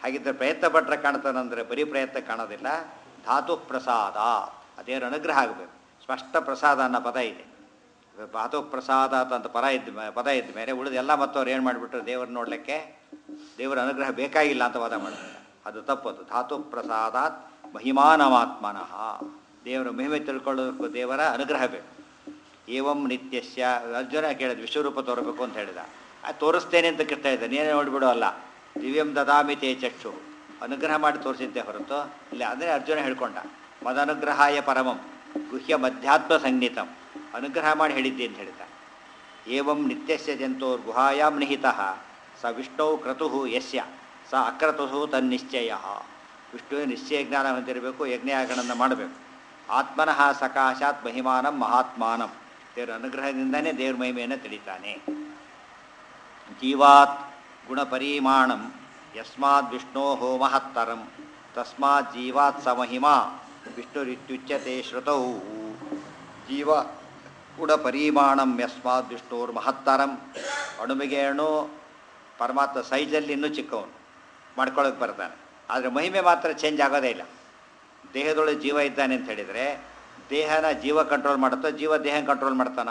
ಹಾಗಿದ್ದರೆ ಪ್ರಯತ್ನ ಪಟ್ಟರೆ ಕಾಣ್ತಾನಂದರೆ ಬರೀ ಪ್ರಯತ್ನ ಕಾಣೋದಿಲ್ಲ ಧಾತು ಪ್ರಸಾದ ಅದೇನು ಅನುಗ್ರಹ ಆಗಬೇಕು ಸ್ಪಷ್ಟ ಪ್ರಸಾದ ಅನ್ನೋ ಪದ ಇದೆ ಧಾತು ಪ್ರಸಾದ ಅಂತ ಪರ ಇದ್ದ ಮೇ- ಪದ ಇದ್ದ ಮೇಲೆ ಉಳಿದ ಎಲ್ಲ ಮತ್ತವ್ರು ಏನು ಮಾಡಿಬಿಟ್ರು ದೇವ್ರ ನೋಡಲಿಕ್ಕೆ ದೇವರ ಅನುಗ್ರಹ ಬೇಕಾಗಿಲ್ಲ ಅಂತ ವಾದ ಮಾಡ್ತಾರೆ ಅದು ತಪ್ಪದು ಧಾತು ಪ್ರಸಾದಾತ್ ಮಹಿಮಾನಮಾತ್ಮನಃ ದೇವರ ಮಹಿಮೆ ತಿಳ್ಕೊಳ್ಳೋದಕ್ಕೂ ದೇವರ ಅನುಗ್ರಹ ಬೇಕು ಏವಂ ನಿತ್ಯಸ್ಯ ಅರ್ಜುನ ಕೇಳಿದ ವಿಶ್ವರೂಪ ತೋರಬೇಕು ಅಂತ ಹೇಳಿದ ಅದು ತೋರಿಸ್ತೇನೆ ಅಂತ ಕೃಷ್ಣ ಹೇಳಿದ ನೀನೇ ನೋಡಿಬಿಡು ಅಲ್ಲ ದಿವ್ಯಂ ದದಾಮಿ ತೇ ಚಕ್ಷು ಅನುಗ್ರಹ ಮಾಡಿ ತೋರಿಸಿದ್ದೆ ಹೊರತು ಇಲ್ಲ ಅಂದರೆ ಅರ್ಜುನ ಹೇಳ್ಕೊಂಡ ಮದನುಗ್ರಹಾಯ ಪರಮಂ ಗುಹ್ಯ ಮಧ್ಯಾತ್ಮ ಸಂಗೀತಂ ಅನುಗ್ರಹ ಮಾಡಿ ಹೇಳಿದ್ದೆ ಅಂತ ಹೇಳಿದ ಏವಂ ನಿತ್ಯಸ್ಯ ಜಂತೋರ್ ಗುಹಾಯಾಂ ನಿಹಿತಃ ಸ ವಿಷ್ಣು ಕ್ರತು ಯಸ್ಯ ಸ ಅಕ್ರತು ತನ್ನಿಶ್ಚಯ ವಿಷ್ಣುವಿನ ನಿಶ್ಚಯ ಜ್ಞಾನ ಹೊಂದಿರಬೇಕು ಯಜ್ಞಯಾಗಣನ ಮಾಡಬೇಕು ಆತ್ಮನಃ ಸಕಾಶಾತ್ ಮಹಿಮಾನಂ ಮಹಾತ್ಮಾನಂ ದೇವರ ಅನುಗ್ರಹದಿಂದನೇ ದೇವ್ರ ಮಹಿಮೆಯನ್ನು ತಿಳಿತಾನೆ ಜೀವಾತ್ ಗುಣಪರಿಮಾಣಂ ಯಸ್ಮಾತ್ ವಿಷ್ಣೋ ಮಹತ್ತರಂ ತಸ್ಮಾತ್ ಜೀವಾತ್ ಸ ಮಹಿಮಾ ವಿಷ್ಣುರಿತ್ಯುಚ್ಯತೆ ಶ್ರುತೌ ಜೀವ ಗುಣಪರಿಮಾಣಂ ಯಸ್ಮಾತ್ ವಿಷ್ಣುರ್ ಮಹತ್ತರಂ ಅಣುವಿಗೆ ಅಣು ಪರಮಾತ್ಮ ಸೈಜಲ್ಲಿ ಇನ್ನೂ ಚಿಕ್ಕವನು ಮಾಡ್ಕೊಳ್ಳೋಕೆ ಬರ್ತಾನೆ ಆದರೆ ಮಹಿಮೆ ಮಾತ್ರ ಚೇಂಜ್ ಆಗೋದೇ ಇಲ್ಲ ದೇಹದೊಳಗೆ ಜೀವ ಇದ್ದಾನೆ ಅಂತ ಹೇಳಿದರೆ ದೇಹನ ಜೀವ ಕಂಟ್ರೋಲ್ ಮಾಡುತ್ತೋ ಜೀವ ದೇಹ ಕಂಟ್ರೋಲ್ ಮಾಡ್ತಾನ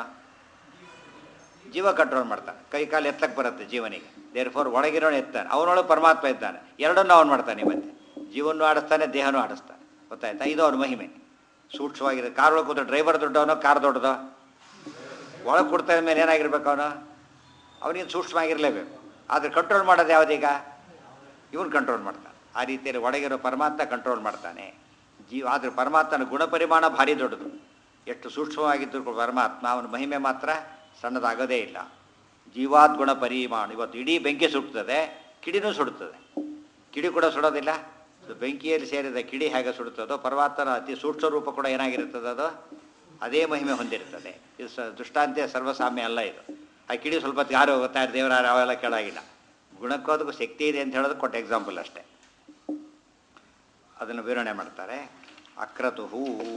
ಜೀವ ಕಂಟ್ರೋಲ್ ಮಾಡ್ತಾನೆ ಕೈ ಕಾಲು ಎತ್ತಕ್ಕೆ ಬರುತ್ತೆ ಜೀವನಿಗೆ ದೇರ್ ಫೋರ್ ಒಳಗಿರೋನು ಎತ್ತಾನೆ ಅವನೊಳಗೆ ಪರಮಾತ್ಮ ಇದ್ದಾನೆ ಎರಡನ್ನೂ ಅವನು ಮಾಡ್ತಾನೆ ಮತ್ತೆ ಜೀವನೂ ಆಡಿಸ್ತಾನೆ ದೇಹನೂ ಆಡಿಸ್ತಾನೆ ಗೊತ್ತಾಯ್ತಾ ಇದು ಅವನ ಮಹಿಮೆ ಸೂಕ್ಷ್ಮವಾಗಿದೆ ಕಾರ್ ಒಳಗೆ ಕೂತ್ರೆ ಡ್ರೈವರ್ ದೊಡ್ಡವನೋ ಕಾರ್ ದೊಡ್ಡದೋ ಒಳಗೆ ಕೊಡ್ತಾ ಮೇಲೆ ಏನಾಗಿರ್ಬೇಕು ಅವನು ಅವನಿಗೆ ಸೂಕ್ಷ್ಮ ಆಗಿರಲೇಬೇಕು ಆದರೆ ಕಂಟ್ರೋಲ್ ಮಾಡೋದು ಯಾವುದೀಗ ಇವನು ಕಂಟ್ರೋಲ್ ಮಾಡ್ತಾನೆ ಆ ರೀತಿಯಲ್ಲಿ ಒಳಗಿರೋ ಪರಮಾತ್ಮ ಕಂಟ್ರೋಲ್ ಮಾಡ್ತಾನೆ ಜೀವ ಆದರೆ ಪರಮಾತ್ಮನ ಗುಣಪರಿಮಾಣ ಭಾರಿ ದೊಡ್ಡದು ಎಷ್ಟು ಸೂಕ್ಷ್ಮವಾಗಿದ್ದರೂ ಕೂಡ ಪರಮಾತ್ಮ ಅವನ ಮಹಿಮೆ ಮಾತ್ರ ಸಣ್ಣದಾಗೋದೇ ಇಲ್ಲ ಜೀವಾತ್ ಗುಣ ಪರಿಮಾಣ ಇವತ್ತು ಇಡೀ ಬೆಂಕಿ ಸುಡ್ತದೆ ಕಿಡಿನೂ ಸುಡುತ್ತದೆ ಕಿಡಿ ಕೂಡ ಸುಡೋದಿಲ್ಲ ಅದು ಬೆಂಕಿಯಲ್ಲಿ ಸೇರಿದ ಕಿಡಿ ಹೇಗೆ ಸುಡುತ್ತದೋ ಪರಮಾತ್ಮನ ಅತಿ ಸೂಕ್ಷ್ಮ ರೂಪ ಕೂಡ ಏನಾಗಿರುತ್ತದೆ ಅದು ಅದೇ ಮಹಿಮೆ ಹೊಂದಿರುತ್ತದೆ ಇದು ಸ ದೃಷ್ಟಾಂತ್ಯ ಸರ್ವಸಾಮ್ಯ ಅಲ್ಲ ಇದು ಆ ಕಿಡಿ ಸ್ವಲ್ಪ ಹೊತ್ತಿಗೆ ಯಾರು ಹೋಗುತ್ತಾ ದೇವರ ಅವೆಲ್ಲ ಕೇಳಾಗಿಲ್ಲ ಗುಣಕ್ಕೋದಕ್ಕೂ ಶಕ್ತಿ ಇದೆ ಅಂತ ಹೇಳೋದು ಕೊಟ್ಟ ಎಕ್ಸಾಂಪಲ್ ಅಷ್ಟೇ ಅದನ್ನು ವಿವರಣೆ ಮಾಡ್ತಾರೆ ಅಕ್ರತು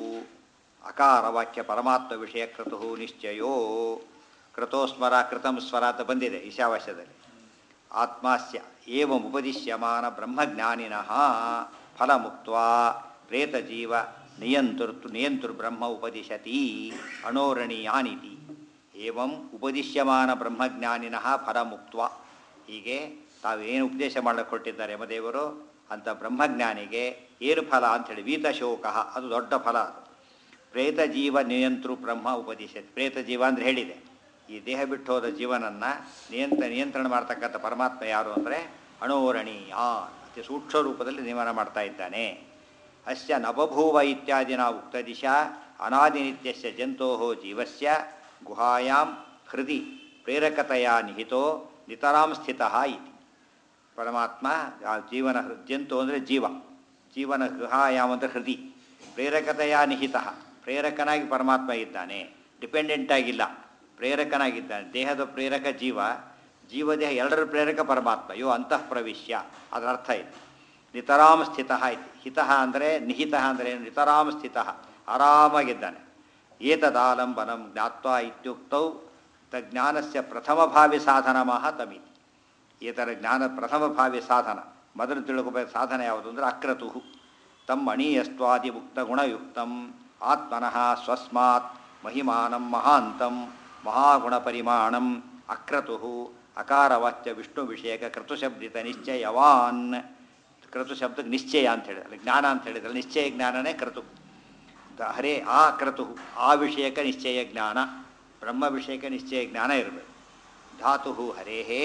ಅಕಾರ ವಾಕ್ಯ ಪರಮಾತ್ಮ ವಿಷಯ ಕ್ರತು ನಿಶ್ಚಯೋ ಕ್ರತೋ ಸ್ಮರ ಕೃತಂ ಸ್ವರ ಅಂತ ಬಂದಿದೆ ಈಶಾವಾಸ್ಯದಲ್ಲಿ ಆತ್ಮಾಸ್ಯ ಏವಂ ಉಪದಿಶ್ಯಮಾನ ಬ್ರಹ್ಮಜ್ಞಾನಿನಃ ಫಲಮುಕ್ತ ಪ್ರೇತಜೀವ ನಿಯಂತೃ ನಿಯಂತೃ ಬ್ರಹ್ಮ ಉಪದಿಶತಿ ಅಣೋರಣೀಯಾನಿತಿ ಏವಂ ಉಪದಿಶ್ಯಮಾನ ಬ್ರಹ್ಮಜ್ಞಾನಿನಃ ಫಲಮುಕ್ತ ಹೀಗೆ ತಾವೇನು ಉಪದೇಶ ಮಾಡಕ್ಕೆ ಕೊಟ್ಟಿದ್ದಾರೆ ಯಮದೇವರು ಅಂತ ಬ್ರಹ್ಮಜ್ಞಾನಿಗೆ ಏನು ಫಲ ಅಂಥೇಳಿ ವೀತಶೋಕ ಅದು ದೊಡ್ಡ ಫಲ ಅದು ಪ್ರೇತ ಜೀವ ನಿಯಂತೃ ಬ್ರಹ್ಮ ಉಪದಿಶತಿ ಪ್ರೇತ ಜೀವ ಅಂದರೆ ಹೇಳಿದೆ ಈ ದೇಹ ಬಿಟ್ಟು ಹೋದ ಜೀವನನ್ನು ನಿಯಂತ್ರ ನಿಯಂತ್ರಣ ಮಾಡ್ತಕ್ಕಂಥ ಪರಮಾತ್ಮ ಯಾರು ಅಂದರೆ ಅಣೋರಣೀಯ ಅತಿ ಸೂಕ್ಷ್ಮ ರೂಪದಲ್ಲಿ ನಿಯಮನ ಮಾಡ್ತಾ ಇದ್ದಾನೆ ಅಸ್ಯ ನವಭೂವ ಇತ್ಯಾದಿನ ಉಕ್ತ ದಿಶಾ ಅನಾದಿನಿತ್ಯಸ್ಯ ಜಂತೋ ಜೀವಸ್ಯ ಗುಹಾಯಾಂ ಹೃದಿ ಪ್ರೇರಕತೆಯ ನಿಹಿತೋ ನಿತರಾಂ ಸ್ಥಿತ ಇತಿ ಪರಮಾತ್ಮ ಆ ಜೀವನ ಹೃ- ಜಂತು ಅಂದರೆ ಜೀವ ಜೀವನ ಗೃಹಾಯಾಮ ಅಂದರೆ ಹೃದಿ ಪ್ರೇರಕತೆಯ ನಿಹಿತ ಪ್ರೇರಕನಾಗಿ ಪರಮಾತ್ಮ ಇದ್ದಾನೆ ಡಿಪೆಂಡೆಂಟ್ ಆಗಿಲ್ಲ ಪ್ರೇರಕನಾಗಿದ್ದಾನೆ ದೇಹದ ಪ್ರೇರಕ ಜೀವ ಜೀವದೇಹ ಎರಡರ ಪ್ರೇರಕ ಪರಮಾತ್ಮ ಯೋ ಅಂತಃ ಪ್ರವಿಶ್ಯ ಅದರ ಅರ್ಥ ಇದೆ ನಿತರಾಂ ಸ್ಥಿತ ಇತಿ ಹಿತ ಅಂದರೆ ನಿಹಿತ ಅಂದರೆ ಏನು? ನಿತರಾಂ ಸ್ಥಿತ ಆರಾಮಾಗಿದ್ದಾನೆ ಏತದಾಲಂಬನಂ ಜ್ಞಾತ್ವ ಇತ್ಯುಕ್ತೌ ತಜ್ಞಾನಸ್ಯ ಪ್ರಥಮ ಭಾವಿ ಸಾಧನಮಃ ತಮಿತಿ ಈತರ ಜ್ಞಾನ ಪ್ರಥಮ ಭಾವಿ ಸಾಧನ ಮೊದಲು ತಿಳ್ಕೋಬೇಕು ಸಾಧನ ಯಾವುದು ಅಂದರೆ ಅಕ್ರತು ತಮ್ಮ ಅಣೀಯಸ್ತ್ವಾದಿ ಮುಕ್ತ ಗುಣಯುಕ್ತಂ ಆತ್ಮನಃ ಸ್ವಸ್ಮಾತ್ ಮಹಿಮಾನಂ ಮಹಾಂತಂ ಮಹಾಗುಣಪರಿಮಾಣಂ ಅಕ್ರತು ಅಕಾರವಾಚ್ಯ ವಿಷ್ಣು ವಿಷಯಕ ಕೃತುಶಬ್ದಿತ ನಿಶ್ಚಯವಾನ್ ಕ್ರತು ಶಬ್ದಕ್ಕೆ ನಿಶ್ಚಯ ಅಂತ ಹೇಳಿದ್ರೆ ಜ್ಞಾನ ಅಂತ ಹೇಳಿದ್ರೆ ನಿಶ್ಚಯ ಜ್ಞಾನನೇ ಕ್ರತು ದ- ಹರೇ ಆ ಕ್ರತು ಆ ವಿಷಯಕ ನಿಶ್ಚಯ ಜ್ಞಾನ ಬ್ರಹ್ಮ ವಿಷಯಕ ನಿಶ್ಚಯ ಜ್ಞಾನ ಇರಬೇಕು ಧಾತು ಹರೇಹೇ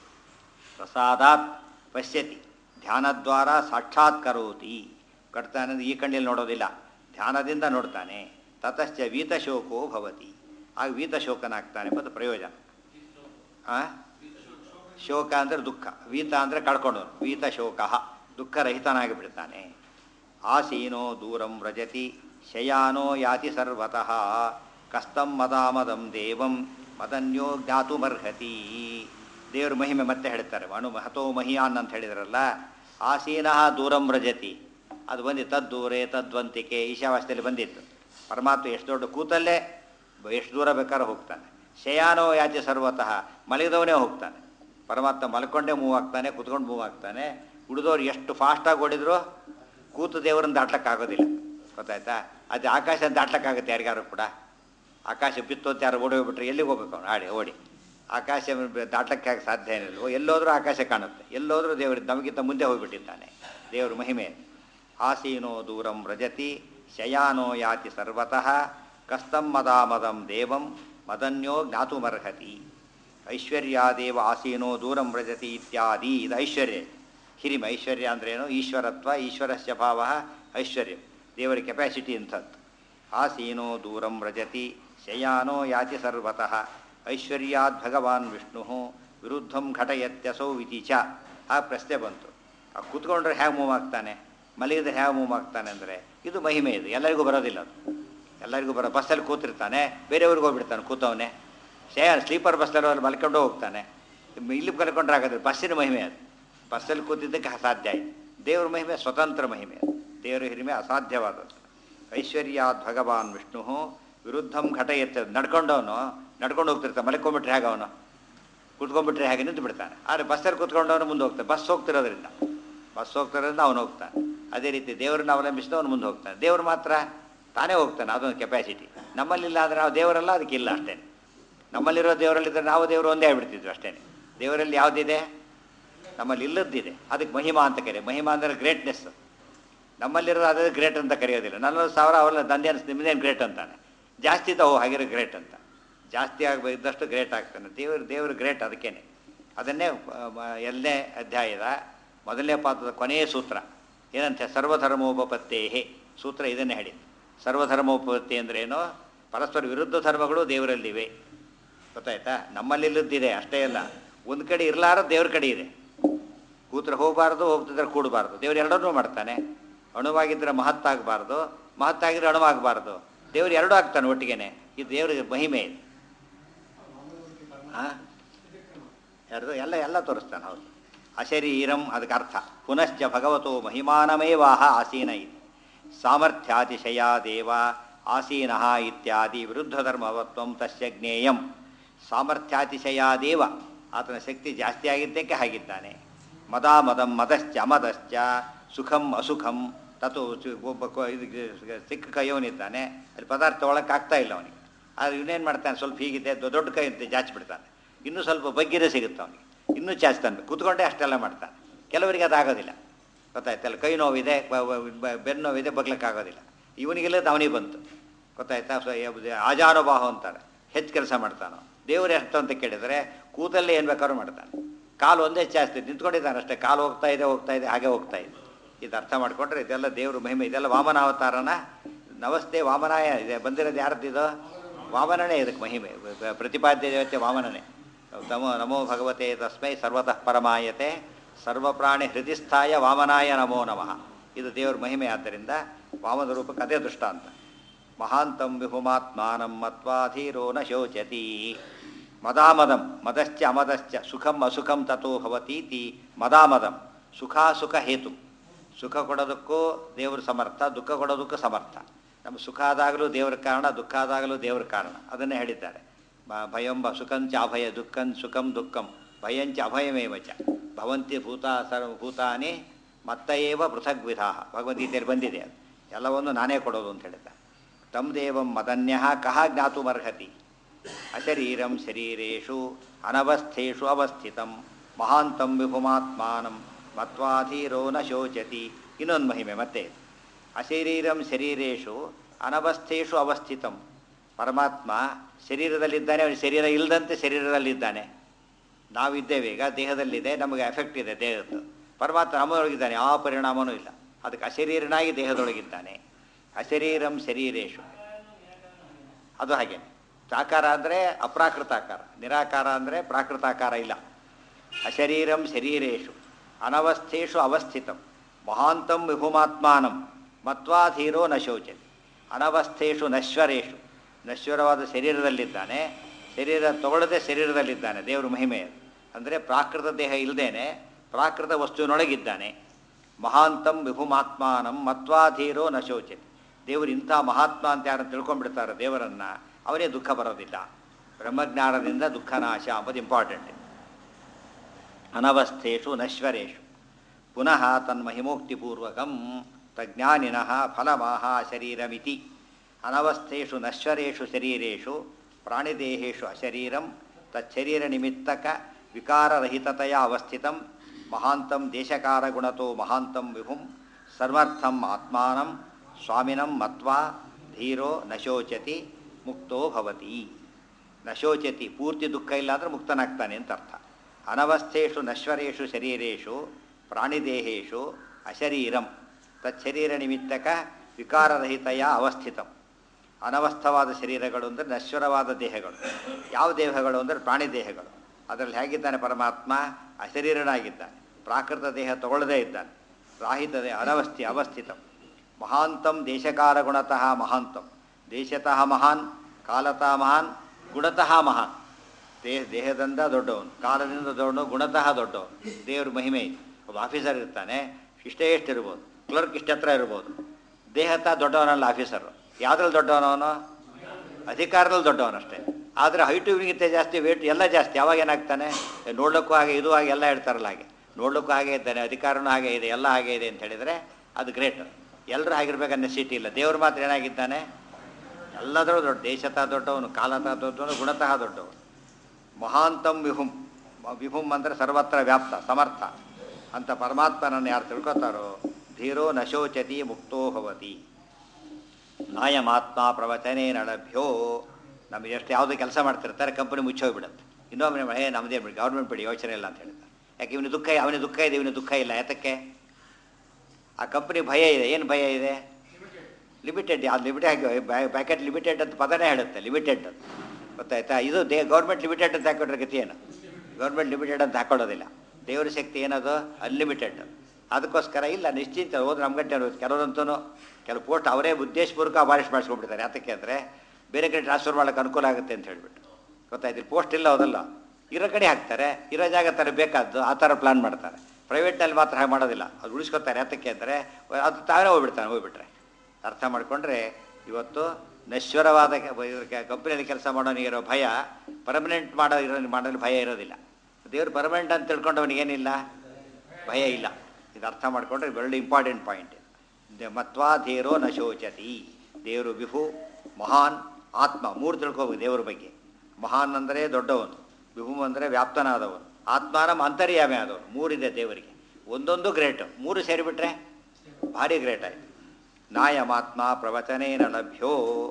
ಪ್ರಸಾದಾತ್ ಪಶ್ಯತಿ ಧ್ಯಾನದ್ವಾರ ಸಾಕ್ಷಾತ್ ಕರೋತಿ ಕಟ್ತಾನೆ ಈ ಕಣ್ಣಲ್ಲಿ ನೋಡೋದಿಲ್ಲ ಧ್ಯಾನದಿಂದ ನೋಡ್ತಾನೆ ತತಶ್ಚ ವೀತಶೋಕೋ ಭವತಿ ಆಗ ವೀತಶೋಕನಾಗ್ತಾನೆ ಮತ್ತು ಪ್ರಯೋಜನ ಆ? ಶೋಕ ಅಂದರೆ ದುಃಖ ವೀತ ಅಂದರೆ ಕಳ್ಕೊಂಡವನು ವೀತ ಶೋಕ ದುಃಖರಹಿತನಾಗಿ ಬಿಡ್ತಾನೆ ಆಸೀನೋ ದೂರಂ ವ್ರಜತಿ ಶಯಾನೋ ಯಾತಿ ಸರ್ವತಃ ಕಸ್ತಂ ಮದಾಮದಂ ದೇವಂ ಮದನ್ಯೋ ಜ್ಞಾತುಮರ್ಹತಿ ದೇವ್ರ ಮಹಿಮೆ ಮತ್ತೆ ಹೇಳ್ತಾರೆ ಅಣು ಮಹತೋ ಮಹಿಯಾನ್ ಅಂತ ಹೇಳಿದ್ರಲ್ಲ ಆಸೀನಃ ದೂರಂ ವ್ರಜತಿ ಅದು ಬಂದಿತ್ತು ತದ್ದೂರೇ ತದ್ವಂತಿಕೆ ಈಶಾವಾಸ್ಯದಲ್ಲಿ ಬಂದಿತ್ತು ಪರಮಾತ್ಮ ಎಷ್ಟು ದೊಡ್ಡ ಕೂತಲ್ಲೇ ಎಷ್ಟು ದೂರ ಬೇಕಾದ್ರೂ ಹೋಗ್ತಾನೆ ಶಯಾನೋ ಯಾತಿ ಸರ್ವತಃ ಮಲಗಿದವನೇ ಹೋಗ್ತಾನೆ ಪರಮಾತ್ಮ ಮಲ್ಕೊಂಡೇ ಮೂವ್ ಆಗ್ತಾನೆ ಕುತ್ಕೊಂಡು ಮೂವ್ ಆಗ್ತಾನೆ ಉಳಿದವ್ರು ಎಷ್ಟು ಫಾಸ್ಟಾಗಿ ಓಡಿದ್ರು ಕೂತು ದೇವರನ್ನು ದಾಟ್ಲಿಕ್ಕಾಗೋದಿಲ್ಲ ಗೊತ್ತಾಯ್ತಾ ಅದು ಆಕಾಶ ದಾಟ್ಲಿಕ್ಕಾಗುತ್ತೆ ಯಾರಿಗಾರು ಕೂಡ ಆಕಾಶ ಬಿತ್ತು ಅಂತ ಯಾರು ಓಡಿ ಹೋಗ್ಬಿಟ್ರೆ ಎಲ್ಲಿಗೆ ಹೋಗ್ಬೇಕು ಅವನು ಆಡಿ ಓಡಿ ಆಕಾಶ ದಾಟ್ಲಿಕ್ಕೆ ಸಾಧ್ಯ ಏನಿಲ್ವೋ ಎಲ್ಲೋದ್ರೂ ಆಕಾಶ ಕಾಣುತ್ತೆ ಎಲ್ಲೋದ್ರೂ ದೇವರು ನಮಗಿಂತ ಮುಂದೆ ಹೋಗಿಬಿಟ್ಟಿದ್ದಾನೆ ದೇವರು ಮಹಿಮೆ ಆಸೀನೋ ದೂರಂ ವ್ರಜತಿ ಶಯಾನೋ ಯಾತಿ ಸರ್ವತಃ ಕಸ್ತಂ ಮದಾಮದಂ ದೇವಂ ಮದನ್ಯೋ ಜ್ಞಾತುಮರ್ಹತಿ ಐಶ್ವರ್ಯಾದೇವ ಆಸೀನೋ ದೂರಂ ವ್ರಜತಿ ಇತ್ಯಾದಿ ಇದು ಐಶ್ವರ್ಯ ಹಿರಿಮೆ ಐಶ್ವರ್ಯ ಅಂದ್ರೇನು ಈಶ್ವರತ್ವ ಈಶ್ವರಸ್ಯ ಭಾವ ಐಶ್ವರ್ಯ ದೇವರ ಕೆಪಾಸಿಟಿ ಅಂಥದ್ದು ಆಸೀನೋ ದೂರಂ ವ್ರಜತಿ ಶಯಾನೋ ಯಾತಿ ಸರ್ವತಃ ಐಶ್ವರ್ಯಾದ್ ಭಗವಾನ್ ವಿಷ್ಣು ವಿರುದ್ಧಂ ಘಟಯತ್ಯಸೌ ಇತಿ ಚ ಆ ಪ್ರಶ್ನೆ ಬಂತು ಆ ಕೂತ್ಕೊಂಡ್ರೆ ಹೇಗೆ ಮೂವ್ ಆಗ್ತಾನೆ ಮಲಗಿದ್ರೆ ಹೇಗೆ ಮೂವ್ ಆಗ್ತಾನೆ ಅಂದರೆ ಇದು ಮಹಿಮೆ ಇದು ಎಲ್ಲರಿಗೂ ಬರೋದಿಲ್ಲ ಅದು ಎಲ್ಲರಿಗೂ ಬರೋ ಬಸ್ಸಲ್ಲಿ ಕೂತಿರ್ತಾನೆ ಬೇರೆಯವ್ರಿಗೆ ಹೋಗ್ಬಿಡ್ತಾನೆ ಕೂತವನೇ ಶೇ ಸ್ಲೀಪರ್ ಬಸ್ಸಲ್ಲಿ ಅಲ್ಲಿ ಮಲ್ಕೊಂಡು ಹೋಗ್ತಾನೆ ಇಲ್ಲಿ ಕಲ್ಕೊಂಡ್ರೆ ಆಗೋದಿಲ್ಲ ಬಸ್ಸಿನ ಮಹಿಮೆ ಅದು ಬಸ್ಸಲ್ಲಿ ಕೂತಿದ್ದಕ್ಕೆ ಅಸಾಧ್ಯ ಆಯ್ತು ದೇವ್ರ ಮಹಿಮೆ ಸ್ವತಂತ್ರ ಮಹಿಮೆ ಅದು ದೇವರ ಹಿರಿಮೆ ಅಸಾಧ್ಯವಾದದ್ದು ಐಶ್ವರ್ಯಾದ್ ಭಗವಾನ್ ವಿಷ್ಣು ವಿರುದ್ಧಂ ಘಟ ಎತ್ತ ನಡ್ಕೊಂಡವನು ನಡ್ಕೊಂಡು ಹೋಗ್ತಿರ್ತಾನೆ ಮಲ್ಕೊಂಡ್ಬಿಟ್ರೆ ಹೇಗೆ ಅವನು ಕೂತ್ಕೊಂಡ್ಬಿಟ್ರೆ ಹೇಗೆ ನಿಂತು ಬಿಡ್ತಾನೆ ಆದರೆ ಬಸ್ಸಲ್ಲಿ ಕೂತ್ಕೊಂಡವನು ಮುಂದೆ ಹೋಗ್ತಾನೆ ಬಸ್ ಹೋಗ್ತಿರೋದ್ರಿಂದ ಬಸ್ ಹೋಗ್ತಿರೋದ್ರಿಂದ ಅವನು ಹೋಗ್ತಾನೆ ಅದೇ ರೀತಿ ದೇವರನ್ನ ಅವಲಂಬಿಸಿದ ಅವನು ಮುಂದೆ ಹೋಗ್ತಾನೆ ದೇವರು ಮಾತ್ರ ತಾನೇ ಹೋಗ್ತಾನೆ ಅದೊಂದು ಕೆಪಾಸಿಟಿ ನಮ್ಮಲ್ಲಿಲ್ಲ ಆದರೆ ನಾವು ದೇವರಲ್ಲ ಅದಕ್ಕಿಲ್ಲ ಅಷ್ಟೇ ನಮ್ಮಲ್ಲಿರೋ ದೇವರಲ್ಲಿದ್ದರೆ ನಾವು ದೇವರು ಒಂದೇ ಆಗ್ಬಿಡ್ತಿದ್ವಿ ಅಷ್ಟೇ ದೇವರಲ್ಲಿ ಯಾವುದಿದೆ ನಮ್ಮಲ್ಲಿ ಇಲ್ಲದ್ದಿದೆ ಅದಕ್ಕೆ ಮಹಿಮಾ ಅಂತ ಕರೆ ಮಹಿಮಾ ಅಂದರೆ ಗ್ರೇಟ್ನೆಸ್ ನಮ್ಮಲ್ಲಿರೋ ಅದೇ ಗ್ರೇಟ್ ಅಂತ ಕರೆಯೋದಿಲ್ಲ ನಲ್ವತ್ತು ಸಾವಿರ ಅವಲ್ಲ ದಂಧೆ ನಿಮ್ಮದೇನು ಗ್ರೇಟ್ ಅಂತಾನೆ ಜಾಸ್ತಿ ತಾವು ಹಾಗಿರೋ ಗ್ರೇಟ್ ಅಂತ ಜಾಸ್ತಿ ಆಗಬೇಕಿದ್ದಷ್ಟು ಗ್ರೇಟ್ ಆಗ್ತಾನೆ ದೇವರು ದೇವರು ಗ್ರೇಟ್ ಅದಕ್ಕೇನೆ ಅದನ್ನೇ ಎರಡನೇ ಅಧ್ಯಾಯದ ಮೊದಲನೇ ಪಾತ್ರದ ಕೊನೆಯ ಸೂತ್ರ ಏನಂತೆ ಸರ್ವಧರ್ಮೋಪತ್ತೇಹೆ ಸೂತ್ರ ಇದನ್ನೇ ಹೇಳಿ ಸರ್ವಧರ್ಮೋಪತ್ತಿ ಅಂದ್ರೆ ಏನು ಪರಸ್ಪರ ವಿರುದ್ಧ ಧರ್ಮಗಳು ದೇವರಲ್ಲಿವೆ ಗೊತ್ತಾಯ್ತಾ ನಮ್ಮಲ್ಲಿಲ್ಲದ್ದಿದೆ ಅಷ್ಟೇ ಅಲ್ಲ ಒಂದು ಕಡೆ ಇರಲಾರ ದೇವ್ರ ಕಡೆ ಇದೆ ಕೂತ್ರೆ ಹೋಗಬಾರ್ದು ಹೋಗ್ತಿದ್ರೆ ಕೂಡಬಾರ್ದು ದೇವ್ರು ಎರಡನ್ನೂ ಮಾಡ್ತಾನೆ ಅಣುವಾಗಿದ್ದರೆ ಮಹತ್ತಾಗಬಾರ್ದು ಮಹತ್ತಾಗಿದ್ರೆ ಅಣುವಾಗಬಾರ್ದು ದೇವ್ರು ಎರಡೂ ಆಗ್ತಾನೆ ಒಟ್ಟಿಗೆನೆ ಇದು ದೇವ್ರಿಗೆ ಮಹಿಮೆ ಇದೆ ಹಾಂ ಎರಡು ಎಲ್ಲ ಎಲ್ಲ ತೋರಿಸ್ತಾನೆ ಹೌದು ಅಶರೀರಂ ಅದಕ್ಕೆ ಅರ್ಥ ಪುನಶ್ಚ ಭಗವತೋ ಮಹಿಮಾನಮೇವಾಹ ಆಸೀನ ಇದೆ ಸಾಮರ್ಥ್ಯಾತಿಶಯ ದೇವ ಆಸೀನ ಇತ್ಯಾದಿ ವಿರುದ್ಧ ಧರ್ಮವತ್ವಂ ತಸ್ಯ ಜ್ಞೇಯಂ ಸಾಮರ್ಥ್ಯಾತಿಶಯ ದೇವ ಆತನ ಶಕ್ತಿ ಜಾಸ್ತಿ ಆಗಿದ್ದಕ್ಕೆ ಹಾಗಿದ್ದಾನೆ ಮದ ಮದಂ ಮದಶ್ಚ ಅಮದಶ್ಚ ಸುಖಂ ಅಸುಖಂ ತತು ಸು- ಒಬ್ಬ ಕೊ- ಇದು ಸಿಕ್ಕ ಕೈಯವನಿದ್ದಾನೆ ಅಲ್ಲಿ ಪದಾರ್ಥ ಒಳಕ್ಕೆ ಆಗ್ತಾ ಇಲ್ಲ ಅವನಿಗೆ ಆದರೆ ಇವನೇನು ಮಾಡ್ತಾನೆ ಸ್ವಲ್ಪ ಹೀಗಿದೆ ದೊ- ದೊಡ್ಡ ಕೈ ಅಂತ ಜಾಚಿಬಿಡ್ತಾನೆ ಇನ್ನೂ ಸ್ವಲ್ಪ ಬಗ್ಗಿರೇ ಸಿಗುತ್ತೆ ಅವನಿಗೆ ಇನ್ನೂ ಚಾಚ್ತಾನೆ ಕೂತ್ಕೊಂಡೇ ಅಷ್ಟೆಲ್ಲ ಮಾಡ್ತಾನೆ ಕೆಲವರಿಗೆ ಅದಾಗೋದಿಲ್ಲ ಗೊತ್ತಾಯ್ತಲ್ಲ ಕೈ ನೋವಿದೆ ಬ- ಬ- ಬ- ಬೆನ್ನು ನೋವಿದೆ ಬಗ್ಲಕ್ಕಾಗೋದಿಲ್ಲ ಇವನಿಗೆಲ್ಲದ ಅವನಿಗೆ ಬಂತು ಗೊತ್ತಾಯ್ತಾ ಸೊ ಯ- ಆಜಾನುಬಾಹು ಅಂತಾರೆ ಹೆಚ್ಚು ಕೆಲಸ ಮಾಡ್ತಾನೋ ದೇವರು ಎಷ್ಟು ಅಂತ ಕೇಳಿದರೆ ಕೂತಲ್ಲೇ ಏನು ಬೇಕಾದ್ರೂ ಮಾಡ್ತಾನೆ ಕಾಲು ಒಂದೇ ಚಾಸ್ತಿ ನಿಂತ್ಕೊಂಡಿದ್ದಾನೆ ಅಷ್ಟೇ ಕಾಲು ಹೋಗ್ತಾ ಇದೆ ಹೋಗ್ತಾ ಇದೆ ಹಾಗೆ ಹೋಗ್ತಾ ಇದೆ ಇದು ಅರ್ಥ ಮಾಡಿಕೊಂಡ್ರೆ ಇದೆಲ್ಲ ದೇವ್ರ ಮಹಿಮೆ ಇದೆಲ್ಲ ವಾಮನ ಅವತಾರನ ನಮಸ್ತೆ ವಾಮನಾಯ ಇದೆ ಬಂದಿರೋದು ಯಾರ್ದಿದೋ ವಾಮನನೇ ಇದಕ್ಕೆ ಮಹಿಮೆ ಬ- ಪ್ರತಿಪಾದ್ಯ ದೇವತೆ ವಾಮನನೇ ತಮೋ ನಮೋ ಭಗವತೆ ತಸ್ಮೈ ಸರ್ವತಃ ಪರಮಾಯತೆ ಸರ್ವಪ್ರಾಣಿ ಹೃದಯಸ್ಥಾಯ ವಾಮನಾಯ ನಮೋ ನಮಃ ಇದು ದೇವ್ರ ಮಹಿಮೆ ಆದ್ದರಿಂದ ವಾಮನ ರೂಪಕ್ಕೆ ಅದೇ ದೃಷ್ಟಾಂತ ಮಹಾಂತಂ ವಿಹುಮಾತ್ಮಾನಂ ಮತ್ವಾಧೀರೋ ನ ಶೋಚತಿ ಮದಾಮದಂ ಮದಶ್ಚ ಅಮದಶ್ಚ ಸುಖಂ ಅಸುಖಂ ತಥೋ ಭವತೀತಿ ಮದಾಮದಂ ಸುಖಾಸುಖ ಹೇತು ಸುಖ ಕೊಡೋದಕ್ಕೂ ದೇವರು ಸಮರ್ಥ ದುಃಖ ಕೊಡೋದಕ್ಕೂ ಸಮರ್ಥ ನಮ್ಮ ಸುಖ ಆದಾಗಲೂ ದೇವ್ರ ಕಾರಣ ದುಃಖ ಆದಾಗಲೂ ದೇವ್ರ ಕಾರಣ ಅದನ್ನೇ ಹೇಳಿದ್ದಾರೆ ಬ- ಭಯಂಬ ಸುಖಂಚ ಅಭಯ ದುಃಖಂ ಸುಖಂ ದುಃಖಂ ಭಯಂಚ ಅಭಯಮೇವ ಚ ಭವಂತಿ ಭೂತ ಸರ್ವ ಭೂತಾನಿ ಮತ್ತಏವ ಪೃಥಗ್ ವಿಧಾ ಭಗವದ್ಗೀತೆಯಲ್ಲಿ ಬಂದಿದೆ ಅದು ಎಲ್ಲವನ್ನು ನಾನೇ ಕೊಡೋದು ಅಂತ ಹೇಳಿದ್ದ ತಂ ದೇವಂ ಮದನ್ಯ ಕಹ ಜ್ಞಾತುಮರ್ಹತಿ ಅಶರೀರಂ ಶರೀರೇಶು ಅನವಸ್ಥೇಷು ಅವಸ್ಥಿತಂ ಮಹಾಂತಂ ವಿಭುಮಾತ್ಮಾನಂ ಮತ್ವಾಧೀರೋ ನ ಶೋಚತಿ ಇನ್ನೊಂದು ಮಹಿಮೆ ಮತ್ತೆ ಅಶರೀರಂ ಶರೀರೇಶು ಅನವಸ್ಥೇಷು ಅವಸ್ಥಿತಂ ಪರಮಾತ್ಮ ಶರೀರದಲ್ಲಿದ್ದಾನೆ ಅವನ ಶರೀರ ಇಲ್ಲದಂತೆ ಶರೀರದಲ್ಲಿದ್ದಾನೆ ನಾವಿದ್ದೇವೆ ಈಗ ದೇಹದಲ್ಲಿದೆ ನಮಗೆ ಎಫೆಕ್ಟ್ ಇದೆ ದೇಹದ್ದು ಪರಮಾತ್ಮ ನಮ್ಮೊಳಗಿದ್ದಾನೆ ಯಾವ ಪರಿಣಾಮನೂ ಇಲ್ಲ ಅದಕ್ಕೆ ಅಶರೀರನಾಗಿ ದೇಹದೊಳಗಿದ್ದಾನೆ ಅಶರೀರಂ ಶರೀರೇಶು ಅದು ಹಾಗೇನೆ ಸಾಕಾರ ಅಂದರೆ ಅಪ್ರಾಕೃತಾಕಾರ ನಿರಾಕಾರ ಅಂದರೆ ಪ್ರಾಕೃತಾಕಾರ ಇಲ್ಲ ಅಶರೀರಂ ಶರೀರೇಶು ಅನವಸ್ಥೇಷು ಅವಸ್ಥಿತಂ ಮಹಾಂತಂ ವಿಭುಮಾತ್ಮಾನಂ ಮತ್ವಾಧೀರೋ ನ ಶೋಚತಿ ಅನವಸ್ಥೇಷು ನಶ್ವರೇಶು ನಶ್ವರವಾದ ಶರೀರದಲ್ಲಿದ್ದಾನೆ ಶರೀರ ತಗೊಳ್ಳದೆ ಶರೀರದಲ್ಲಿದ್ದಾನೆ ದೇವರು ಮಹಿಮೆ ಅದು ಅಂದರೆ ಪ್ರಾಕೃತ ದೇಹ ಇಲ್ಲದೇನೆ ಪ್ರಾಕೃತ ವಸ್ತುವಿನೊಳಗಿದ್ದಾನೆ ಮಹಾಂತಂ ವಿಭುಮಾತ್ಮಾನಂ ಮತ್ವಾಧೀರೋ ನ ಶೋಚತಿ ದೇವರು ಇಂಥ ಮಹಾತ್ಮ ಅಂತ ಯಾರು ತಿಳ್ಕೊಂಡ್ಬಿಡ್ತಾರೆ ದೇವರನ್ನು ಅವನೇ ದುಃಖ ಬರೋದಿಲ್ಲ ಬ್ರಹ್ಮಜ್ಞಾನದಿಂದ ದುಃಖನಾಶ ಅಂಬುದು ಇಂಪಾರ್ಟೆಂಟ್ ಅನವಸ್ಥೇಷು ನಶ್ವರೇಷು ಪುನಃ ತನ್ಮಹಿಮೋಕ್ತಿಪೂರ್ವಕಂ ತಜ್ಞಾನಿನಃ ಫಲಮಾಹ ಶರೀರಮಿತಿ ಅನವಸ್ಥೇಷು ನಶ್ವರೇಷು ಶರೀರೇಷು ಪ್ರಾಣಿದೇಹೇಷು ಅಶರೀರಂ ತಚ್ಚರೀರನಿಮಿತ್ತಕ ವಿಕಾರರಹಿತತೆಯ ಅವಸ್ಥಿತಂ ಮಹಾಂತಂ ದೇಶಕಾರಗುಣತೋ ಮಹಾಂತಂ ವಿಭುಂ ಸರ್ವರ್ಥಂ ಆತ್ಮಾನಂ ಸ್ವಾಮಿನಂ ಮತ್ವಾ ಧೀರೋ ನಶೋಚತಿ ಮುಕ್ತೋ ಭವತಿ ನಶೋಚತಿ ಪೂರ್ತಿ ದುಃಖ ಇಲ್ಲ ಅಂದರೆ ಮುಕ್ತನಾಗ್ತಾನೆ ಅಂತ ಅರ್ಥ ಅನವಸ್ಥೇಷು ನಶ್ವರೇಷು ಶರೀರೇಷು ಪ್ರಾಣಿದೇಹೇಷು ಅಶರೀರಂ ತಚ್ಚರೀರ ನಿಮಿತ್ತಕ ವಿಕಾರರಹಿತಯ ಅವಸ್ಥಿತಂ ಅನವಸ್ಥವಾದ ಶರೀರಗಳು ಅಂದರೆ ನಶ್ವರವಾದ ದೇಹಗಳು ಯಾವ ದೇಹಗಳು ಅಂದರೆ ಪ್ರಾಣಿ ದೇಹಗಳು ಅದರಲ್ಲಿ ಹೇಗಿದ್ದಾನೆ ಪರಮಾತ್ಮ ಅಶರೀರನಾಗಿದ್ದಾನೆ ಪ್ರಾಕೃತ ದೇಹ ತಗೊಳ್ಳದೇ ಇದ್ದಾನೆ ರಾಹಿತ ದೇಹ ಅನವಸ್ಥಿ ಅವಸ್ಥಿತಂ ಮಹಾಂತಂ ದೇಶಕಾರ ಗುಣತಃ ಮಹಾಂತಂ ದೇಶತಃ ಮಹಾನ್ ಕಾಲತಃ ಮಹಾನ್ ಗುಣತಃ ಮಹಾನ್ ದೇಹ ದೇಹದಿಂದ ದೊಡ್ಡವನು ಕಾಲದಿಂದ ದೊಡ್ಡವನು ಗುಣತಃ ದೊಡ್ಡವನು ದೇವ್ರ ಮಹಿಮೆ ಇದೆ ಒಬ್ಬ ಆಫೀಸರ್ ಇರ್ತಾನೆ ಇಷ್ಟೇ ಎಷ್ಟು ಇರ್ಬೋದು ಕ್ಲರ್ಕ್ ಇಷ್ಟತ್ರ ಇರ್ಬೋದು ದೇಹತ ದೊಡ್ಡವನಲ್ಲ ಆಫೀಸರು ಯಾವುದ್ರಲ್ಲಿ ದೊಡ್ಡವನವನು ಅಧಿಕಾರದಲ್ಲಿ ದೊಡ್ಡವನಷ್ಟೇ ಆದರೆ ಹೈಟು ಇವನಿಗಿಂತ ಜಾಸ್ತಿ ವೇಟ್ ಎಲ್ಲ ಜಾಸ್ತಿ ಯಾವಾಗ ಏನಾಗ್ತಾನೆ ನೋಡ್ಲಿಕ್ಕೂ ಹಾಗೆ ಇದು ಹಾಗೆ ಎಲ್ಲ ಹೇಳ್ತಾರಲ್ಲ ಹಾಗೆ ನೋಡ್ಲಿಕ್ಕೂ ಹಾಗೆ ಇದ್ದಾನೆ ಅಧಿಕಾರನೂ ಹಾಗೆ ಇದೆ ಎಲ್ಲ ಹಾಗೆ ಇದೆ ಅಂತ ಹೇಳಿದರೆ ಅದು ಗ್ರೇಟ್ ಎಲ್ಲರೂ ಆಗಿರ್ಬೇಕನ್ನೋ ಸಿಟಿ ಇಲ್ಲ ದೇವ್ರು ಮಾತ್ರ ಏನಾಗಿದ್ದಾನೆ ಎಲ್ಲದರೂ ದೊಡ್ಡ ದೇಶತಃ ದೊಡ್ಡವನು ಕಾಲತಃ ದೊಡ್ಡವನು ಗುಣತಃ ದೊಡ್ಡವನು ಮಹಾಂತಂ ವಿಹುಂ ವಿಹುಂ ಅಂದರೆ ಸರ್ವತ್ರ ವ್ಯಾಪ್ತ ಸಮರ್ಥ ಅಂತ ಪರಮಾತ್ಮನನ್ನು ಯಾರು ತಿಳ್ಕೊತಾರೋ ಧೀರೋ ನಶೋಚತಿ ಮುಕ್ತೋ ಭವತಿ ನಾಯಮಾತ್ಮ ಪ್ರವಚನೇ ನಳಭ್ಯೋ ನಮಗೆ ಎಷ್ಟು ಯಾವುದೋ ಕೆಲಸ ಮಾಡ್ತಿರ್ತಾರೆ ಕಂಪನಿ ಮುಚ್ಚೋಗ್ಬಿಡುತ್ತೆ ಇನ್ನೊಮ್ಮೆ ಏ ನಮ್ಮದೇ ಬಿಡಿ ಗೌರ್ಮೆಂಟ್ ಬಿಡಿ ಯೋಚನೆ ಇಲ್ಲ ಅಂತ ಹೇಳ್ತಾರೆ ಯಾಕೆ ಇವನು ದುಃಖ ಅವನಿಗೆ ದುಃಖ ಇದೆ ಇವನಿಗೆ ದುಃಖ ಇಲ್ಲ ಯಾತಕ್ಕೆ ಆ ಕಂಪನಿ ಭಯ ಇದೆ ಏನು ಭಯ ಇದೆ ಲಿಮಿಟೆಡ್ ಅದು ಲಿಮಿಟೆಡ್ ಹಾಕಿ ಪ್ಯಾಕೆಟ್ ಲಿಮಿಟೆಡ್ ಅಂತ ಪದನೇ ಹೇಳುತ್ತೆ ಲಿಮಿಟೆಡ್ ಅಂತ ಗೊತ್ತಾಯ್ತಾ ಇದು ದೇ ಗೌರ್ಮೆಂಟ್ ಲಿಮಿಟೆಡ್ ಅಂತ ಹಾಕೊಂಡ್ರೆ ಗತಿ ಏನು ಗೌರ್ಮೆಂಟ್ ಲಿಮಿಟೆಡ್ ಅಂತ ಹಾಕೊಳ್ಳೋದಿಲ್ಲ ದೇವರ ಶಕ್ತಿ ಏನದು ಅನ್ಲಿಮಿಟೆಡ್ ಅದಕ್ಕೋಸ್ಕರ ಇಲ್ಲ ನಿಶ್ಚಿಂತ ಹೋದ್ರೆ ನಮ್ಗಂಟೆ ಅನ್ನೋದು ಕೆಲವರಂತೂ ಕೆಲವು ಪೋಸ್ಟ್ ಅವರೇ ಉದ್ದೇಶಪೂರ್ವಕ ಅಬಾರಿಷ್ ಮಾಡಿಸ್ಕೊಂಡ್ಬಿಡ್ತಾರೆ ಯಾತಕ್ಕೆ ಅಂದರೆ ಬೇರೆ ಕಡೆ ಟ್ರಾನ್ಸ್ಫರ್ ಮಾಡೋಕ್ಕೆ ಅನುಕೂಲ ಆಗುತ್ತೆ ಅಂತ ಹೇಳ್ಬಿಟ್ಟು ಗೊತ್ತಾಯ್ತು ಪೋಸ್ಟ್ ಇಲ್ಲ ಹೋದಲ್ಲ ಇರೋ ಕಡೆ ಹಾಕ್ತಾರೆ ಇರೋ ಜಾಗ ಥರ ಬೇಕಾದ್ದು ಆ ಥರ ಪ್ಲಾನ್ ಮಾಡ್ತಾರೆ ಪ್ರೈವೇಟ್ನಲ್ಲಿ ಮಾತ್ರ ಹಾಗೆ ಮಾಡೋದಿಲ್ಲ ಅದು ಉಳಿಸ್ಕೊತಾರೆ ಯಾತಕ್ಕೆ ಅಂದರೆ ಅದು ತಾವೇ ಹೋಗ್ಬಿಡ್ತಾನೆ ಹೋಗ್ಬಿಟ್ರೆ ಅರ್ಥ ಮಾಡಿಕೊಂಡ್ರೆ ಇವತ್ತು ನಶ್ವರವಾದ ಕಂಪ್ನಿಯಲ್ಲಿ ಕೆಲಸ ಮಾಡೋನಿಗಿರೋ ಭಯ ಪರ್ಮನೆಂಟ್ ಮಾಡೋ ಇರೋ ಮಾಡಲು ಭಯ ಇರೋದಿಲ್ಲ ದೇವರು ಪರ್ಮನೆಂಟ್ ಅಂತ ತಿಳ್ಕೊಂಡವನಿಗೇನಿಲ್ಲ ಭಯ ಇಲ್ಲ ಇದು ಅರ್ಥ ಮಾಡಿಕೊಂಡ್ರೆ ಒಳ್ಳೆ ಇಂಪಾರ್ಟೆಂಟ್ ಪಾಯಿಂಟ್ ಮತ್ವಾ ಧೀರೋ ನ ಶೋಚತಿ ದೇವರು ವಿಭು ಮಹಾನ್ ಆತ್ಮ ಮೂರು ತಿಳ್ಕೋಬೇಕು ದೇವರ ಬಗ್ಗೆ ಮಹಾನ್ ಅಂದರೆ ದೊಡ್ಡವನು ವಿಭು ಅಂದರೆ ವ್ಯಾಪ್ತನಾದವನು ಆತ್ಮಾನಂ ಅಂತರ್ಯಾಮಿ ಆದವನು ಮೂರಿದೆ ದೇವರಿಗೆ ಒಂದೊಂದು ಗ್ರೇಟ್ ಮೂರು ಸೇರಿಬಿಟ್ರೆ ಭಾರಿ ಗ್ರೇಟ್ ಆಯಿತು ನಾಯಮಾತ್ಮ ಪ್ರವಚನೇನ ಲಭ್ಯೋ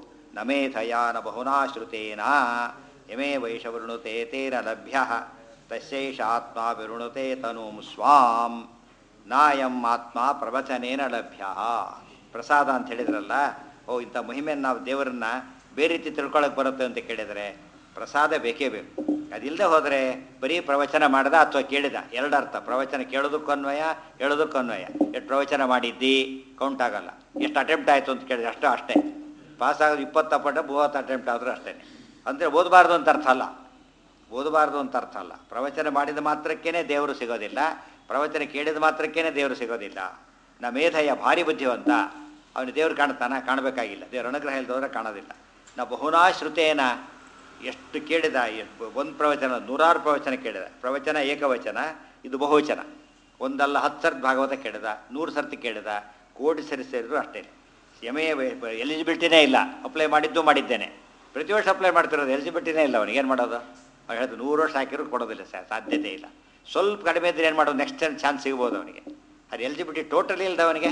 ನಮೇಧಯ ನ ಬಹುನಾ ಶ್ರುತೇನ ಯಮೇ ವೈಷವೃಣುತೆ ತೇನ ಲಭ್ಯ ತಸ್ಯೈಷ ಆತ್ಮ ವಿವೃಣುತೆ ತನೂಂ ಸ್ವಾಂ ನಾಯಂ ಆತ್ಮ ಪ್ರವಚನೇನ ಲಭ್ಯ ಪ್ರಸಾದ ಅಂತ ಹೇಳಿದ್ರಲ್ಲ ಓ ಇಂಥ ಮಹಿಮೆಯನ್ನು ನಾವು ದೇವರನ್ನ ಬೇರೆ ರೀತಿ ತಿಳ್ಕೊಳಕ್ಕೆ ಬರುತ್ತೆ ಅಂತ ಕೇಳಿದರೆ ಪ್ರಸಾದ ಬೇಕೇ ಬೇಕು ಅದಿಲ್ಲದೆ ಹೋದರೆ ಬರೀ ಪ್ರವಚನ ಮಾಡ್ದ ಅಥವಾ ಕೇಳಿದ ಎರಡು ಅರ್ಥ ಪ್ರವಚನ ಕೇಳೋದಕ್ಕೂ ಅನ್ವಯ ಹೇಳೋದಕ್ಕೂ ಅನ್ವಯ ಎಷ್ಟು ಪ್ರವಚನ ಮಾಡಿದ್ದಿ ಕೌಂಟ್ ಆಗಲ್ಲ ಎಷ್ಟು ಅಟೆಂಪ್ಟ್ ಆಯಿತು ಅಂತ ಕೇಳಿದ್ರೆ ಅಷ್ಟೋ ಅಷ್ಟೇ ಪಾಸ್ ಆಗೋದು ಇಪ್ಪತ್ತು ಪಟ್ಟ ಮೂವತ್ತು ಅಟೆಂಪ್ಟ್ ಆದರೂ ಅಷ್ಟೇ ಅಂದರೆ ಓದಬಾರ್ದು ಅಂತ ಅರ್ಥ ಅಲ್ಲ ಓದಬಾರ್ದು ಅಂತ ಅರ್ಥ ಅಲ್ಲ ಪ್ರವಚನ ಮಾಡಿದ ಮಾತ್ರಕ್ಕೇ ದೇವರು ಸಿಗೋದಿಲ್ಲ ಪ್ರವಚನ ಕೇಳಿದ ಮಾತ್ರಕ್ಕೇ ದೇವರು ಸಿಗೋದಿಲ್ಲ ನಾ ಮೇಧಯ ಭಾರಿ ಬುದ್ಧಿವಂತ ಅವನು ದೇವ್ರು ಕಾಣ್ತಾನ ಕಾಣಬೇಕಾಗಿಲ್ಲ ದೇವ್ರ ಅನುಗ್ರಹ ಇಲ್ದವ್ರೆ ಕಾಣೋದಿಲ್ಲ ನಾ ಬಹುನಾ ಶ್ರುತೇನ ಎಷ್ಟು ಕೇಳಿದ ಒಂದು ಪ್ರವಚನ ನೂರಾರು ಪ್ರವಚನ ಕೇಳಿದ ಪ್ರವಚನ ಏಕವಚನ ಇದು ಬಹುವಚನ ಒಂದಲ್ಲ ಹತ್ತು ಸರ್ತಿ ಭಾಗವತ ಕೇಳಿದ ನೂರು ಸರ್ತಿ ಕೇಳಿದ ಕೋಟಿ ಸರಿ ಸೇರಿದ್ರು ಅಷ್ಟೇ ಎಮ್ ಎ ಎಲಿಜಿಬಿಲಿಟಿನೇ ಇಲ್ಲ ಅಪ್ಲೈ ಮಾಡಿದ್ದು ಮಾಡಿದ್ದೇನೆ ಪ್ರತಿ ವರ್ಷ ಅಪ್ಲೈ ಮಾಡ್ತಿರೋದು ಎಲಿಜಿಬಿಲಿಟಿನೇ ಇಲ್ಲ ಅವನಿಗೆ ಏನು ಮಾಡೋದು ಅವ್ನು ಹೇಳಿದ್ರು ನೂರು ವರ್ಷ ಹಾಕಿದ್ರು ಕೊಡೋದಿಲ್ಲ ಸರ್ ಸಾಧ್ಯತೆ ಇಲ್ಲ ಸ್ವಲ್ಪ ಕಡಿಮೆ ಇದ್ರೆ ಏನು ಮಾಡೋದು ನೆಕ್ಸ್ಟ್ ಟೈಮ್ ಚಾನ್ಸ್ ಸಿಗ್ಬೋದು ಅವನಿಗೆ ಅದು ಎಲಿಜಿಬಿಲಿಟಿ ಟೋಟಲಿ ಇಲ್ಲದ ಅವನಿಗೆ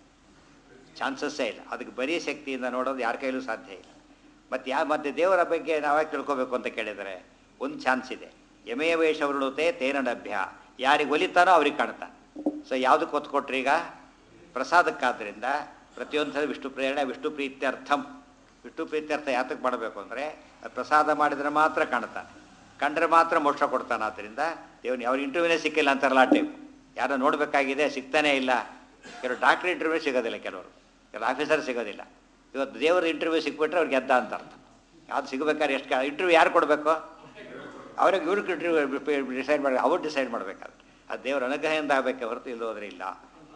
ಚಾನ್ಸಸ್ಸೇ ಇಲ್ಲ ಅದಕ್ಕೆ ಬರೀ ಶಕ್ತಿಯಿಂದ ನೋಡೋದು ಯಾರ ಕೈಲೂ ಸಾಧ್ಯ ಇಲ್ಲ ಮತ್ತು ಯಾ ಮತ್ತು ದೇವರ ಬಗ್ಗೆ ನಾವ್ಯಾಕೆ ತಿಳ್ಕೊಬೇಕು ಅಂತ ಕೇಳಿದರೆ ಒಂದು ಚಾನ್ಸ್ ಇದೆ ಎಮೆ ವೇಷ ವೃಣುತೆ ತೇನ ಲಭ್ಯ ಯಾರಿಗೆ ಒಲಿತಾನೋ ಅವ್ರಿಗೆ ಕಾಣ್ತಾನೆ ಸೊ ಯಾವುದಕ್ಕೆ ಒತ್ತು ಕೊಟ್ರಿ ಈಗ ಪ್ರಸಾದಕ್ಕಾದ್ದರಿಂದ ಪ್ರತಿಯೊಂದು ಸಲ ವಿಷ್ಣು ಪ್ರೇರಣೆ ವಿಷ್ಣು ಪ್ರೀತ್ಯರ್ಥಂ ವಿಷ್ಣು ಪ್ರೀತ್ಯರ್ಥ ಯಾತಕ್ಕೆ ಮಾಡಬೇಕು ಅಂದರೆ ಪ್ರಸಾದ ಮಾಡಿದರೆ ಮಾತ್ರ ಕಾಣ್ತಾನೆ ಕಂಡ್ರೆ ಮಾತ್ರ ಮೋಕ್ಷ ಕೊಡ್ತಾನೆ ಆದ್ದರಿಂದ ದೇವನಿ ಅವ್ರ ಇಂಟರ್ವ್ಯೂನೇ ಸಿಕ್ಕಿಲ್ಲ ಅಂತಾರಲ್ಲ ಆ ಟೈಮ್ ಯಾರೋ ನೋಡಬೇಕಾಗಿದೆ ಸಿಗ್ತಾನೇ ಇಲ್ಲ ಕೆಲವು ಡಾಕ್ಟ್ರ್ ಇಂಟರ್ವ್ಯೂ ಸಿಗೋದಿಲ್ಲ ಕೆಲವರು ಕೆಲವು ಆಫೀಸರ್ ಸಿಗೋದಿಲ್ಲ ಇವತ್ತು ದೇವ್ರ ಇಂಟರ್ವ್ಯೂ ಸಿಕ್ಬಿಟ್ರೆ ಅವ್ರಿಗೆ ಗೆದ್ದ ಅಂತ ಅರ್ಥ ಯಾವ್ದು ಸಿಗಬೇಕಾದ್ರೆ ಎಷ್ಟು ಇಂಟರ್ವ್ಯೂ ಯಾರು ಕೊಡಬೇಕು ಅವ್ರಿಗೆ ಇವ್ರಿಗೆ ಇಂಟರ್ವ್ಯೂ ಡಿಸೈಡ್ ಮಾಡಿ ಅವ್ರು ಡಿಸೈಡ್ ಮಾಡಬೇಕಾದ್ರೆ ಅದು ದೇವರ ಅನುಗ್ರಹದಿಂದ ಆಗಬೇಕೆ ಹೊರತು ಇಲ್ಲೋದ್ರೆ ಇಲ್ಲ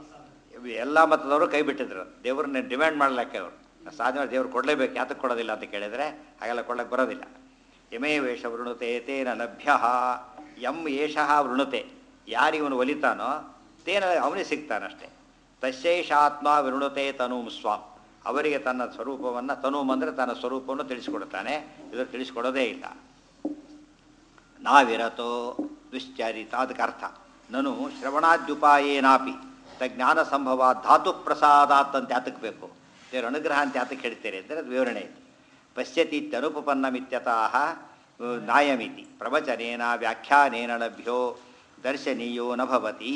ಎಲ್ಲ ಮತದವರು ಕೈ ಬಿಟ್ಟಿದ್ರು ದೇವ್ರನ್ನ ಡಿಮ್ಯಾಂಡ್ ಮಾಡ್ಲಿಕ್ಕೆ ಅವರು ಸಾಧನೆ ದೇವ್ರು ಕೊಡಲೇಬೇಕು ಯಾತಕ್ಕೆ ಕೊಡೋದಿಲ್ಲ ಅಂತ ಕೇಳಿದರೆ ಹಾಗೆಲ್ಲ ಕೊಡಕ್ಕೆ ಬರೋದಿಲ್ಲ ಯಮೇ ವೇಷ ವೃಣುತೆ ತೇನ ಲಭ್ಯ ಯಂ ಏಷಃ ವೃಣುತೆ ಯಾರಿವನು ಒಲಿತಾನೋ ತೇನ ಅವನಿಗೆ ಸಿಗ್ತಾನಷ್ಟೇ ತಶೇಷಾತ್ಮ ವಿರುಣತೆ ತನೂಂ ಸ್ವಾಮ್ ಅವರಿಗೆ ತನ್ನ ಸ್ವರೂಪವನ್ನು ತನೂಮ್ ಅಂದರೆ ತನ್ನ ಸ್ವರೂಪವನ್ನು ತಿಳಿಸಿಕೊಡ್ತಾನೆ ಇದು ತಿಳಿಸ್ಕೊಡೋದೇ ಇಲ್ಲ ನಾವಿರತೋ ದುಶ್ಚರಿತ ಅದಕ್ಕೆ ಅರ್ಥ ನಾನು ಶ್ರವಣಾದ್ಯುಪಾಯೇನಾಪಿ ಜ್ಞಾನ ಸಂಭವ ಧಾತು ಪ್ರಸಾದಾತ್ ಅಂತ ಯಾತಕ್ಕೆ ಬೇಕು ದೇವರ ಅನುಗ್ರಹ ಅಂತ ಯಾತಕ್ಕೆ ಹೇಳ್ತೀರಿ ಅಂದರೆ ಅದು ವಿವರಣೆ ಇದೆ ಪಶ್ಯತಿ ಇತ್ಯನುಪಪನ್ನಮಿತ್ಯತಃ ನಾಯಮಿತಿ ಪ್ರವಚನೇನ ವ್ಯಾಖ್ಯಾನೇನ ಲಭ್ಯೋ ದರ್ಶನೀಯೋ ನ ಭವತಿ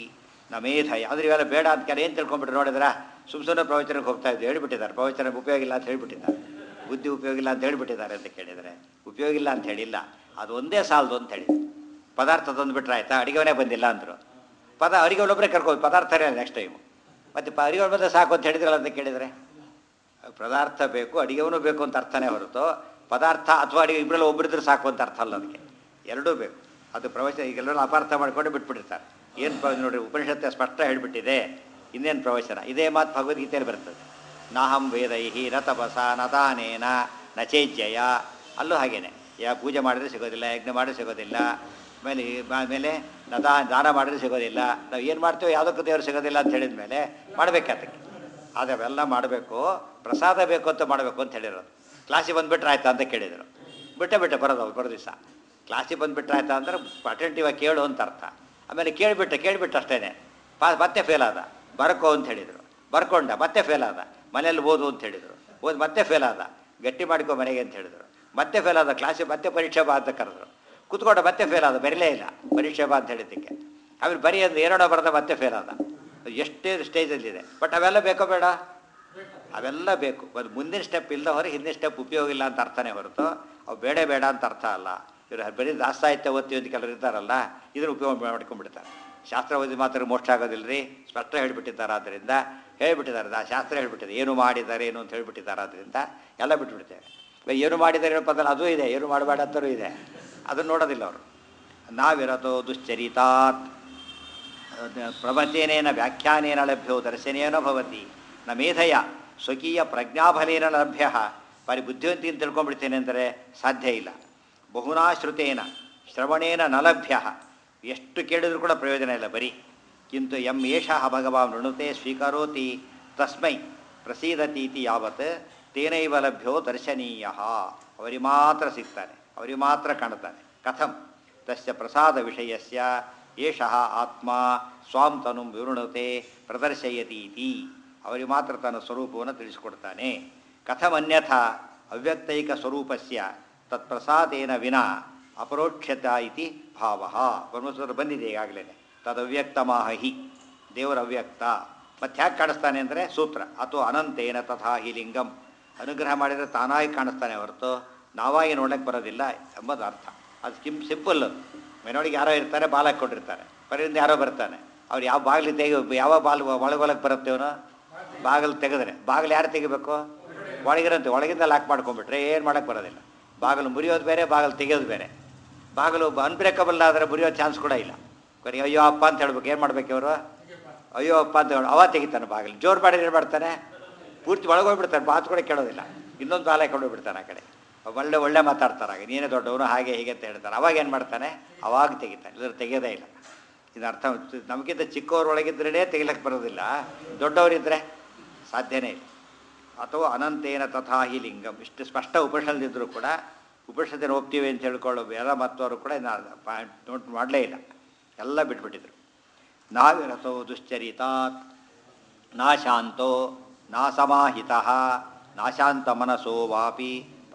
ನ ಮೇಧಯ ಆದ್ರೆ ಇವೆಲ್ಲ ಬೇಡ ಅಂತ ಕೆಲ ಏನು ತಿಳ್ಕೊಂಬಿಟ್ರೆ ನೋಡಿದ್ರ ಸುಮ್ ಸುಮ್ಮನೆ ಪ್ರವಚನಕ್ಕೆ ಹೋಗ್ತಾ ಇದ್ದು ಹೇಳ್ಬಿಟ್ಟಿದ್ದಾರೆ ಪ್ರವಚನಕ್ಕೆ ಉಪಯೋಗ ಇಲ್ಲ ಅಂತ ಹೇಳ್ಬಿಟ್ಟಿದ್ದಾರೆ ಬುದ್ಧಿ ಉಪಯೋಗ ಇಲ್ಲ ಅಂತ ಹೇಳ್ಬಿಟ್ಟಿದ್ದಾರೆ ಅಂತ ಕೇಳಿದರೆ ಉಪಯೋಗ ಇಲ್ಲ ಅಂತ ಹೇಳಿಲ್ಲ ಅದು ಒಂದೇ ಸಾಲದು ಅಂತ ಹೇಳಿ ಪದಾರ್ಥ ತಂದುಬಿಟ್ರೆ ಆಯ್ತಾ ಅಡಿಗೆವನೇ ಬಂದಿಲ್ಲ ಅಂದರು ಪದ ಅಡಿಗೆ ಒಬ್ಬರೇ ಕರ್ಕೊಂಡು ಪದಾರ್ಥನೇ ನೆಕ್ಸ್ಟ್ ಟೈಮು ಮತ್ತು ಪ ಅಡಿಗೆ ಬಂದರೆ ಸಾಕು ಅಂತ ಹೇಳಿದ್ರಲ್ಲ ಅಂತ ಕೇಳಿದರೆ ಪದಾರ್ಥ ಬೇಕು ಅಡಿಗೆವೂ ಬೇಕು ಅಂತ ಅರ್ಥನೇ ಹೊರತು ಪದಾರ್ಥ ಅಥವಾ ಅಡಿಗೆ ಇಬ್ಬರಲ್ಲಿ ಒಬ್ಬರಿದ್ರೆ ಸಾಕು ಅಂತ ಅರ್ಥ ಅಲ್ಲ ಅದಕ್ಕೆ ಎರಡೂ ಬೇಕು ಅದು ಪ್ರವಚನ ಈಗೆಲ್ಲರೂ ಅಪಾರ್ಥ ಮಾಡ್ಕೊಂಡು ಬಿಟ್ಬಿಟ್ಟಿರ್ತಾರೆ ಏನು ಪ್ರವಚನ ನೋಡ್ರಿ ಉಪನಿಷತ್ತೆ ಸ್ಪಷ್ಟ ಹೇಳಿಬಿಟ್ಟಿದೆ ಇನ್ನೇನು ಪ್ರವಚನ ಇದೇ ಮಾತು ಭಗವದ್ಗೀತೆಯಲ್ಲಿ ಬರ್ತದೆ ನಾಹಂ ವೇದೈಹಿ ನ ತಪಸ ನ ದಾನೇನ ನ ಚೇಜ್ಯಯ ಅಲ್ಲೂ ಹಾಗೇನೆ ಯಾ ಪೂಜೆ ಮಾಡಿದ್ರೆ ಸಿಗೋದಿಲ್ಲ ಯಜ್ಞ ಮಾಡಿದ್ರೆ ಸಿಗೋದಿಲ್ಲ ಆಮೇಲೆ ಆಮೇಲೆ ನ ದಾ ದಾನ ಮಾಡಿದ್ರೆ ಸಿಗೋದಿಲ್ಲ ನಾವು ಏನು ಮಾಡ್ತೀವೋ ಯಾವುದಕ್ಕೂ ದೇವರು ಸಿಗೋದಿಲ್ಲ ಅಂತ ಹೇಳಿದ ಮೇಲೆ ಮಾಡಬೇಕು ಅದಕ್ಕೆ ಆದರೆ ಅವೆಲ್ಲ ಮಾಡಬೇಕು ಪ್ರಸಾದ ಬೇಕು ಅಂತ ಮಾಡಬೇಕು ಅಂತ ಹೇಳಿರೋದು ಕ್ಲಾಸಿಗೆ ಬಂದುಬಿಟ್ರೆ ಆಯ್ತಾ ಅಂತ ಕೇಳಿದರು ಬಿಟ್ಟೆ ಬಿಟ್ಟೆ ಬರೋದು ಅವ್ರು ಬರೋ ದಿವಸ ಕ್ಲಾಸಿಗೆ ಬಂದುಬಿಟ್ರೆ ಆಯ್ತಾ ಅಂದ್ರೆ ಅಟೆಂಟಿವ್ ಆಗಿ ಕೇಳು ಅಂತ ಅರ್ಥ ಆಮೇಲೆ ಕೇಳಿಬಿಟ್ಟೆ ಕೇಳಿಬಿಟ್ಟು ಅಷ್ಟೇ ಪಾ ಮತ್ತೆ ಫೇಲ್ ಆದ ಬರ್ಕೋ ಅಂತ ಹೇಳಿದರು ಬರ್ಕೊಂಡ ಮತ್ತೆ ಫೇಲ್ ಆದ ಮನೇಲಿ ಓದು ಅಂತ ಹೇಳಿದರು ಓದಿ ಮತ್ತೆ ಫೇಲ್ ಆದ ಗಟ್ಟಿ ಮಾಡ್ಕೊ ಮನೆಗೆ ಅಂತ ಹೇಳಿದರು ಮತ್ತೆ ಫೇಲ್ ಆದ ಕ್ಲಾಸಿಗೆ ಮತ್ತೆ ಪರೀಕ್ಷೆ ಬಾ ಅಂತ ಕರೆದ್ರು ಕೂತ್ಕೊಂಡ ಮತ್ತೆ ಫೇಲ್ ಆದ ಬರೀಲೇ ಇಲ್ಲ ಪರೀಕ್ಷೆ ಬಾ ಅಂತ ಹೇಳಿದ್ದಕ್ಕೆ ಆಮೇಲೆ ಬರೀ ಅಂದ್ರೆ ಏನೋ ಬರದ ಮತ್ತೆ ಫೇಲ್ ಆದ ಎಷ್ಟೇ ಸ್ಟೇಜಲ್ಲಿದೆ ಬಟ್ ಅವೆಲ್ಲ ಬೇಕೋ ಬೇಡ ಅವೆಲ್ಲ ಬೇಕು ಒಂದು ಮುಂದಿನ ಸ್ಟೆಪ್ ಇಲ್ಲದ ಹೊರಗೆ ಹಿಂದಿನ ಸ್ಟೆಪ್ ಉಪಯೋಗ ಇಲ್ಲ ಅಂತ ಅರ್ಥನೇ ಹೊರತು ಅವು ಬೇಡ ಬೇಡ ಅಂತ ಅರ್ಥ ಅಲ್ಲ ಇವರು ಬರೀ ದಾಸಾಹಿತ್ಯ ಓದ್ತೀವಿ ಅಂತ ಕೆಲವರು ಇದ್ದಾರಲ್ಲ ಇದನ್ನು ಉಪಯೋಗ ಮಾಡ್ಕೊಂಡ್ಬಿಡ್ತಾರೆ ಶಾಸ್ತ್ರ ಓದಿ ಮಾತ್ರ ಮೋಕ್ಷ ಆಗೋದಿಲ್ಲ ರೀ ಸ್ಪಷ್ಟ ಹೇಳಿಬಿಟ್ಟಿದ್ದಾರೆ ಆದ್ದರಿಂದ ಹೇಳಿಬಿಟ್ಟಿದ್ದಾರೆ ಆ ಶಾಸ್ತ್ರ ಹೇಳ್ಬಿಟ್ಟಿದೆ ಏನು ಮಾಡಿದ್ದಾರೆ ಏನು ಅಂತ ಹೇಳ್ಬಿಟ್ಟಿದ್ದಾರೆ ಆದ್ದರಿಂದ ಎಲ್ಲ ಬಿಟ್ಬಿಡ್ತೇವೆ ಏನು ಮಾಡಿದ್ದಾರೆ ಹೇಳೋ ಪದ ಅದು ಇದೆ ಏನು ಮಾಡಬೇಡ ಅಂತಲೂ ಇದೆ ಅದನ್ನು ನೋಡೋದಿಲ್ಲ ಅವರು ನಾವಿರತೋ ದುಶ್ಚರಿತಾತ್ ಪ್ರವಚನೇನ ವ್ಯಾಖ್ಯಾನೇನ ಲಭ್ಯೋ ದರ್ಶನೇನ ಭವತಿ ನ ಮೇಧಯ ಸ್ವಕೀಯ ಪ್ರಜ್ಞಾಫಲೇನ ಲಭ್ಯ ಬಾರಿ ಬುದ್ಧಿವಂತಿಯಿಂದ ತಿಳ್ಕೊಂಡ್ಬಿಡ್ತೇನೆ ಅಂದರೆ ಸಾಧ್ಯ ಇಲ್ಲ ಬಹುನಾ ಶ್ರುತೇನ ಶ್ರವಣೇನ ನ ಲಭ್ಯ ಎಷ್ಟು ಕೇಳಿದ್ರು ಕೂಡ ಪ್ರಯೋಜನ ಇಲ್ಲ ಬರೀ ಕಿಂತು ಎಂ ಏಷಃ ಭಗವಾನ್ ಋಣುತೆ ಸ್ವೀಕರೋತಿ ತಸ್ಮೈ ಪ್ರಸೀದತೀತಿ ಯಾವತ್ ತೇನೈವ ಲಭ್ಯೋ ದರ್ಶನೀಯ ಅವರಿಗೆ ಮಾತ್ರ ಸಿಗ್ತಾನೆ ಅವರಿಗೆ ಮಾತ್ರ ಕಾಣ್ತಾನೆ ಕಥಂ ತಸ್ಯ ಪ್ರಸಾದ ವಿಷಯಸ್ಯ ಏಷಃ ಆತ್ಮ ಸ್ವಾಂ ತನು ವಿವೃಣತೆ ಪ್ರದರ್ಶಯತೀತಿ ಅವರಿಗೆ ಮಾತ್ರ ತನ್ನ ಸ್ವರೂಪವನ್ನು ತಿಳಿಸಿಕೊಡ್ತಾನೆ ಕಥಮನ್ಯಥ ಅವ್ಯಕ್ತೈಕ ಸ್ವರೂಪಸ್ಯ ತತ್ಪ್ರಸಾದೇನ ವಿನ ಅಪರೋಕ್ಷತ ಇತಿ ಭಾವ ಬ್ರಹ್ಮಸೂತ್ರ ಬಂದಿದೆ ಈಗಾಗಲೇ ತದವ್ಯಕ್ತಮಾಹ ಹಿ ದೇವರ ಅವ್ಯಕ್ತ ಮತ್ತೆ ಹ್ಯಾಕೆ ಕಾಣಿಸ್ತಾನೆ ಅಂದರೆ ಸೂತ್ರ ಅಥವಾ ಅನಂತೇನ ತಥಾ ಹಿ ಲಿಂಗಂ ಅನುಗ್ರಹ ಮಾಡಿದರೆ ತಾನಾಗಿ ಕಾಣಿಸ್ತಾನೆ ಹೊರತು ನಾವಾಗಿ ನೋಡಕ್ಕೆ ಬರೋದಿಲ್ಲ ಎಂಬುದು ಅರ್ಥ ಅದು ಸಿಂ ಸಿಂಪಲ್ ಮನೆಯೊಳಗೆ ಯಾರೋ ಇರ್ತಾರೆ ಬಾಲ್ ಹಾಕ್ಕೊಂಡಿರ್ತಾರೆ ಬರಿಂದ ಯಾರೋ ಬರ್ತಾನೆ ಅವ್ರು ಯಾವ ಬಾಗಿಲು ತೆಗಿ ಯಾವ ಬಾಲ್ ಒಳಗೊಳಗೆ ಬರುತ್ತೆ ಅವನು ಬಾಗಿಲು ತೆಗೆದ್ರೆ ಬಾಗಿಲು ಯಾರು ತೆಗಿಬೇಕು ಒಳಗಿರಂತೆ ಒಳಗಿಂದ ಲಾಕ್ ಮಾಡ್ಕೊಂಡ್ಬಿಟ್ರೆ ಏನು ಮಾಡೋಕ್ಕೆ ಬರೋದಿಲ್ಲ ಬಾಗಿಲು ಮುರಿಯೋದು ಬೇರೆ ಬಾಗಿಲು ತೆಗೆಯೋದು ಬೇರೆ ಬಾಗಿಲು ಅನ್ಬ್ರೇಕಬಲ್ ಆದರೆ ಮುರಿಯೋ ಚಾನ್ಸ್ ಕೂಡ ಇಲ್ಲ ಕೊನೆಗೆ ಅಯ್ಯೋ ಅಪ್ಪ ಅಂತ ಹೇಳ್ಬೇಕು ಏನು ಮಾಡ್ಬೇಕು ಇವರು ಅಯ್ಯೋ ಅಪ್ಪ ಅಂತ ಹೇಳಿ ಅವ ತೆಗಿತಾನೆ ಬಾಗಿಲು ಜೋರು ಮಾಡಿ ಏನು ಮಾಡ್ತಾನೆ ಪೂರ್ತಿ ಒಳಗೋಗ್ಬಿಡ್ತಾನೆ ಮಾತು ಕೂಡ ಕೇಳೋದಿಲ್ಲ ಇನ್ನೊಂದು ಬಾಲ ಹಾಕೊಂಡು ಬಿಡ್ತಾನೆ ಆ ಕಡೆ ಒಳ್ಳೆ ಒಳ್ಳೆ ಮಾತಾಡ್ತಾರೆ ಆಗ ನೀನೇ ದೊಡ್ಡವನು ಹಾಗೆ ಹೀಗೆ ಅಂತ ಹೇಳ್ತಾರೆ ಅವಾಗ ಏನು ಮಾಡ್ತಾನೆ ಅವಾಗ ತೆಗಿತಾನೆ ಇಲ್ಲದ್ರೆ ತೆಗೆಯೋದೇ ಇಲ್ಲ ಇದು ಅರ್ಥ ನಮಗಿಂತ ಚಿಕ್ಕವ್ರ ಒಳಗಿದ್ರೇ ತೆಗಿಲಕ್ಕೆ ಬರೋದಿಲ್ಲ ದೊಡ್ಡವರಿದ್ದರೆ ಸಾಧ್ಯನೇ ಇಲ್ಲ ಅಥವಾ ಅನಂತೇನ ತಥಾ ಹಿ ಲಿಂಗಂ ಇಷ್ಟು ಸ್ಪಷ್ಟ ಉಪನಿಷತ್ತಿದ್ರು ಕೂಡ ಉಪನಿಷತ್ತಿನ ಹೋಗ್ತೀವಿ ಅಂತ ಹೇಳ್ಕೊಳ್ಳೋ ಬೇರೆ ಮತ್ತವರು ಕೂಡ ನೋಟ್ ಮಾಡಲೇ ಇಲ್ಲ ಎಲ್ಲ ಬಿಟ್ಬಿಟ್ಟಿದ್ರು ನಾವಿರತೋ ದುಶ್ಚರಿತಾತ್ ನಾಶಾಂತೋ ನಾಸಮಾಹಿತ ನಾಶಾಂತ ಮನಸೋ ವಾಪಿ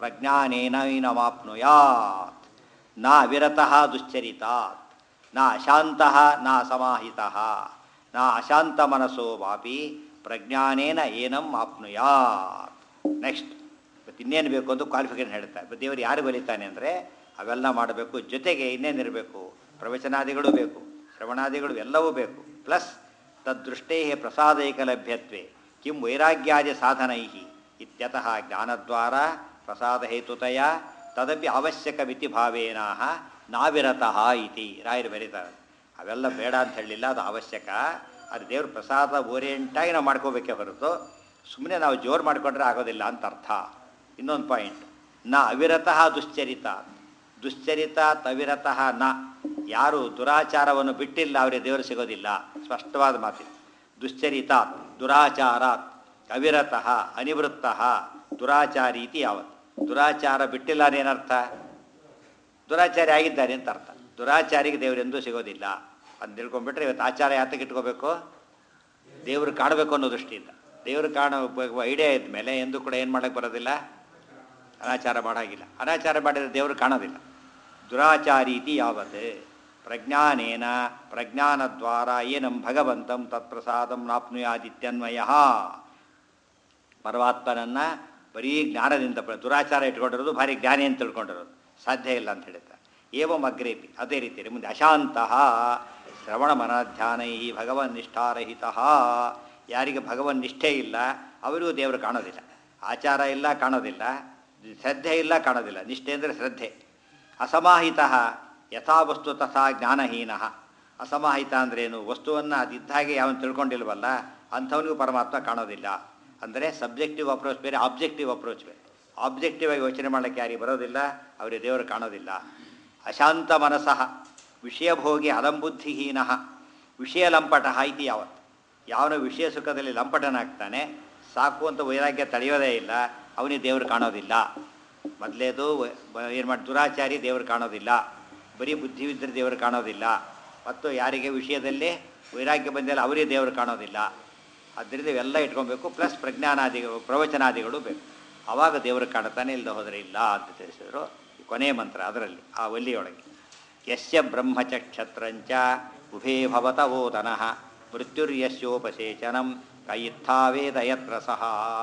ಪ್ರಜ್ಞಾನೇನೈನಮಾಪ್ನುಯಾತ್ ನ ವಿರತಃ ದುಶ್ಚರಿತಾತ್ ನ ಅಶಾಂತಃ ನ ಸಮಾಹಿತಃ ನ ಅಶಾಂತ ಮನಸೋ ವಾಪಿ ಪ್ರಜ್ಞಾನೇನ ಏನಂ ಆಪ್ನುಯಾತ್ ನೆಕ್ಸ್ಟ್ ಮತ್ತು ಇನ್ನೇನು ಬೇಕು ಅಂತ ಕ್ವಾಲಿಫಿಕೇಶನ್ ಹೇಳ್ತಾರೆ ಬಟ್ ದೇವರು ಯಾರು ಬಲಿತಾನೆ ಅಂದರೆ ಅವೆಲ್ಲ ಮಾಡಬೇಕು ಜೊತೆಗೆ ಇನ್ನೇನಿರಬೇಕು ಪ್ರವಚನಾದಿಗಳು ಬೇಕು ಶ್ರವಣಾದಿಗಳು ಎಲ್ಲವೂ ಬೇಕು ಪ್ಲಸ್ ತದ್ದೃಷ್ಟೇ ಪ್ರಸಾದೈಕ ಲಭ್ಯತ್ವೆ ಕಿಂ ವೈರಾಗ್ಯಾದಿ ಸಾಧನೈ ಇತ್ಯತಃ ಜ್ಞಾನದ್ವಾರ ಪ್ರಸಾದಹೇತುತಯ ತದಪಿ ಅವಶ್ಯಕಮಿತಿ ಭಾವೇನಾಹ ನಾವಿರತಃ ಇತಿ ರಾಯರು ಬರೀತಾರೆ ಅವೆಲ್ಲ ಬೇಡ ಅಂತ ಹೇಳಲಿಲ್ಲ ಅದು ಅವಶ್ಯಕ ಅದು ದೇವ್ರ ಪ್ರಸಾದ ಓರಿಯೆಂಟಾಗಿ ನಾವು ಮಾಡ್ಕೋಬೇಕೇ ಹೊರತು ಸುಮ್ಮನೆ ನಾವು ಜೋರು ಮಾಡಿಕೊಂಡ್ರೆ ಆಗೋದಿಲ್ಲ ಅಂತ ಅರ್ಥ ಇನ್ನೊಂದು ಪಾಯಿಂಟ್ ನ ಅವಿರತಃ ದುಶ್ಚರಿತ ದುಶ್ಚರಿತ ತವಿರತಃ ನ ಯಾರು ದುರಾಚಾರವನ್ನು ಬಿಟ್ಟಿಲ್ಲ ಅವರಿಗೆ ದೇವರು ಸಿಗೋದಿಲ್ಲ ಸ್ಪಷ್ಟವಾದ ಮಾತಿದೆ ದುಶ್ಚರಿತಾತ್ ದುರಾಚಾರಾತ್ ಅವಿರತಃ ಅನಿವೃತ್ತಃ ದುರಾಚಾರಿ ಇತಿ ಯಾವತ್ತು ದುರಾಚಾರ ಬಿಟ್ಟಿಲ್ಲ ಏನರ್ಥ ದುರಾಚಾರಿ ಆಗಿದ್ದಾರೆ ಅಂತ ಅರ್ಥ ದುರಾಚಾರಿಗೆ ದೇವರೆಂದೂ ಸಿಗೋದಿಲ್ಲ ಅಂತ ತಿಳ್ಕೊಂಡ್ಬಿಟ್ರೆ ಇವತ್ತು ಆಚಾರ ಯಾತಕ್ಕೆ ಇಟ್ಕೋಬೇಕು ದೇವರು ಕಾಣಬೇಕು ಅನ್ನೋ ದೃಷ್ಟಿಯಿಂದ ದೇವರು ಕಾಣೋ ಐಡಿಯಾ ಇದ್ಮೇಲೆ ಎಂದೂ ಕೂಡ ಏನು ಮಾಡೋಕ್ಕೆ ಬರೋದಿಲ್ಲ ಅನಾಚಾರ ಮಾಡೋಂಗಿಲ್ಲ ಅನಾಚಾರ ಮಾಡಿದರೆ ದೇವರು ಕಾಣೋದಿಲ್ಲ ದುರಾಚಾರೀತಿ ಯಾವತ್ ಪ್ರಜ್ಞಾನೇನ ಪ್ರಜ್ಞಾನದ್ವಾರ ಏನಂ ಭಗವಂತಂ ತತ್ಪ್ರಸಾದಂ ನಾಪ್ನುಯಾದಿತ್ಯನ್ವಯ ಪರಮಾತ್ಮನನ್ನ ಬರೀ ಜ್ಞಾನದಿಂದ ಪ- ದುರಾಚಾರ ಇಟ್ಕೊಂಡಿರೋದು ಭಾರಿ ಜ್ಞಾನಿ ಅಂತ ತಿಳ್ಕೊಂಡಿರೋದು ಸಾಧ್ಯ ಇಲ್ಲ ಅಂತ ಹೇಳ್ತಾರೆ ಏವಂ ಅಗ್ರೇಪಿ ಅದೇ ರೀತಿ ಮುಂದೆ ಅಶಾಂತಃ ಶ್ರವಣ ಮನಧ್ಯಾನೈ ಭಗವನ್ ನಿಷ್ಠಾರಹಿತ ಯಾರಿಗೆ ಭಗವನ್ ನಿಷ್ಠೆ ಇಲ್ಲ ಅವರಿಗೂ ದೇವರು ಕಾಣೋದಿಲ್ಲ ಆಚಾರ ಇಲ್ಲ ಕಾಣೋದಿಲ್ಲ ಶ್ರದ್ಧೆ ಇಲ್ಲ ಕಾಣೋದಿಲ್ಲ ನಿಷ್ಠೆ ಅಂದರೆ ಶ್ರದ್ಧೆ ಅಸಮಾಹಿತ ಯಥಾ ವಸ್ತು ತಥಾ ಜ್ಞಾನಹೀನ ಅಸಮಾಹಿತ ಅಂದ್ರೇನು ವಸ್ತುವನ್ನು ಅದಿದ್ದ ಹಾಗೆ ಯಾವನು ತಿಳ್ಕೊಂಡಿಲ್ವಲ್ಲ ಅಂಥವನಿಗೂ ಪರಮಾತ್ಮ ಕಾಣೋದಿಲ್ಲ ಅಂದರೆ ಸಬ್ಜೆಕ್ಟಿವ್ ಅಪ್ರೋಚ್ ಬೇರೆ ಆಬ್ಜೆಕ್ಟಿವ್ ಅಪ್ರೋಚ್ ಬೇರೆ ಆಬ್ಜೆಕ್ಟಿವ್ ಆಗಿ ಯೋಚನೆ ಮಾಡೋಕ್ಕೆ ಯಾರಿಗೆ ಬರೋದಿಲ್ಲ ಅವರಿಗೆ ದೇವರು ಕಾಣೋದಿಲ್ಲ ಅಶಾಂತ ಮನಸಃ ವಿಷಯಭೋಗಿ ಅಲಂಬುದ್ಧಿಹೀನ ವಿಷಯ ಲಂಪಟ ಇತಿ ಯಾವತ್ತು ಯಾವನ ವಿಷಯ ಸುಖದಲ್ಲಿ ಲಂಪಟನಾಗ್ತಾನೆ ಸಾಕು ಅಂತ ವೈರಾಗ್ಯ ತಡೆಯೋದೇ ಇಲ್ಲ ಅವನಿಗೆ ದೇವರು ಕಾಣೋದಿಲ್ಲ ಮೊದಲೇದು ಏನು ಮಾಡಿ ದುರಾಚಾರಿ ದೇವರು ಕಾಣೋದಿಲ್ಲ ಬರೀ ಬುದ್ಧಿವಿದ್ದರೆ ದೇವರು ಕಾಣೋದಿಲ್ಲ ಮತ್ತು ಯಾರಿಗೆ ವಿಷಯದಲ್ಲಿ ವೈರಾಗ್ಯ ಬಂದಿಲ್ಲ ಅವರಿಗೆ ದೇವರು ಕಾಣೋದಿಲ್ಲ ಆದ್ದರಿಂದ ಇವೆಲ್ಲ ಇಟ್ಕೊಬೇಕು ಪ್ಲಸ್ ಪ್ರಜ್ಞಾನಾದಿಗಳು ಪ್ರವಚನಾದಿಗಳು ಬೇಕು ಆವಾಗ ದೇವರು ಕಾಣುತ್ತಾನೆ ಇಲ್ಲದೆ ಹೋದರೆ ಇಲ್ಲ ಅಂತ ತಿಳಿಸಿದ್ರು ಈ ಕೊನೆಯ ಮಂತ್ರ ಅದರಲ್ಲಿ ಆ ಒಲ್ಲಿಯೊಳಗೆ ಯಸ್ಯ ಬ್ರಹ್ಮಚಕ್ಷತ್ರಂಚ ಉಭೇ ಭವತ ಓದನಃ ಮೃತ್ಯುರ್ಯಸ್ಯೋಪಸೇಚನಂ ಕಯಿತ್ಥಾವೇದ ಯತ್ರ ಸಹ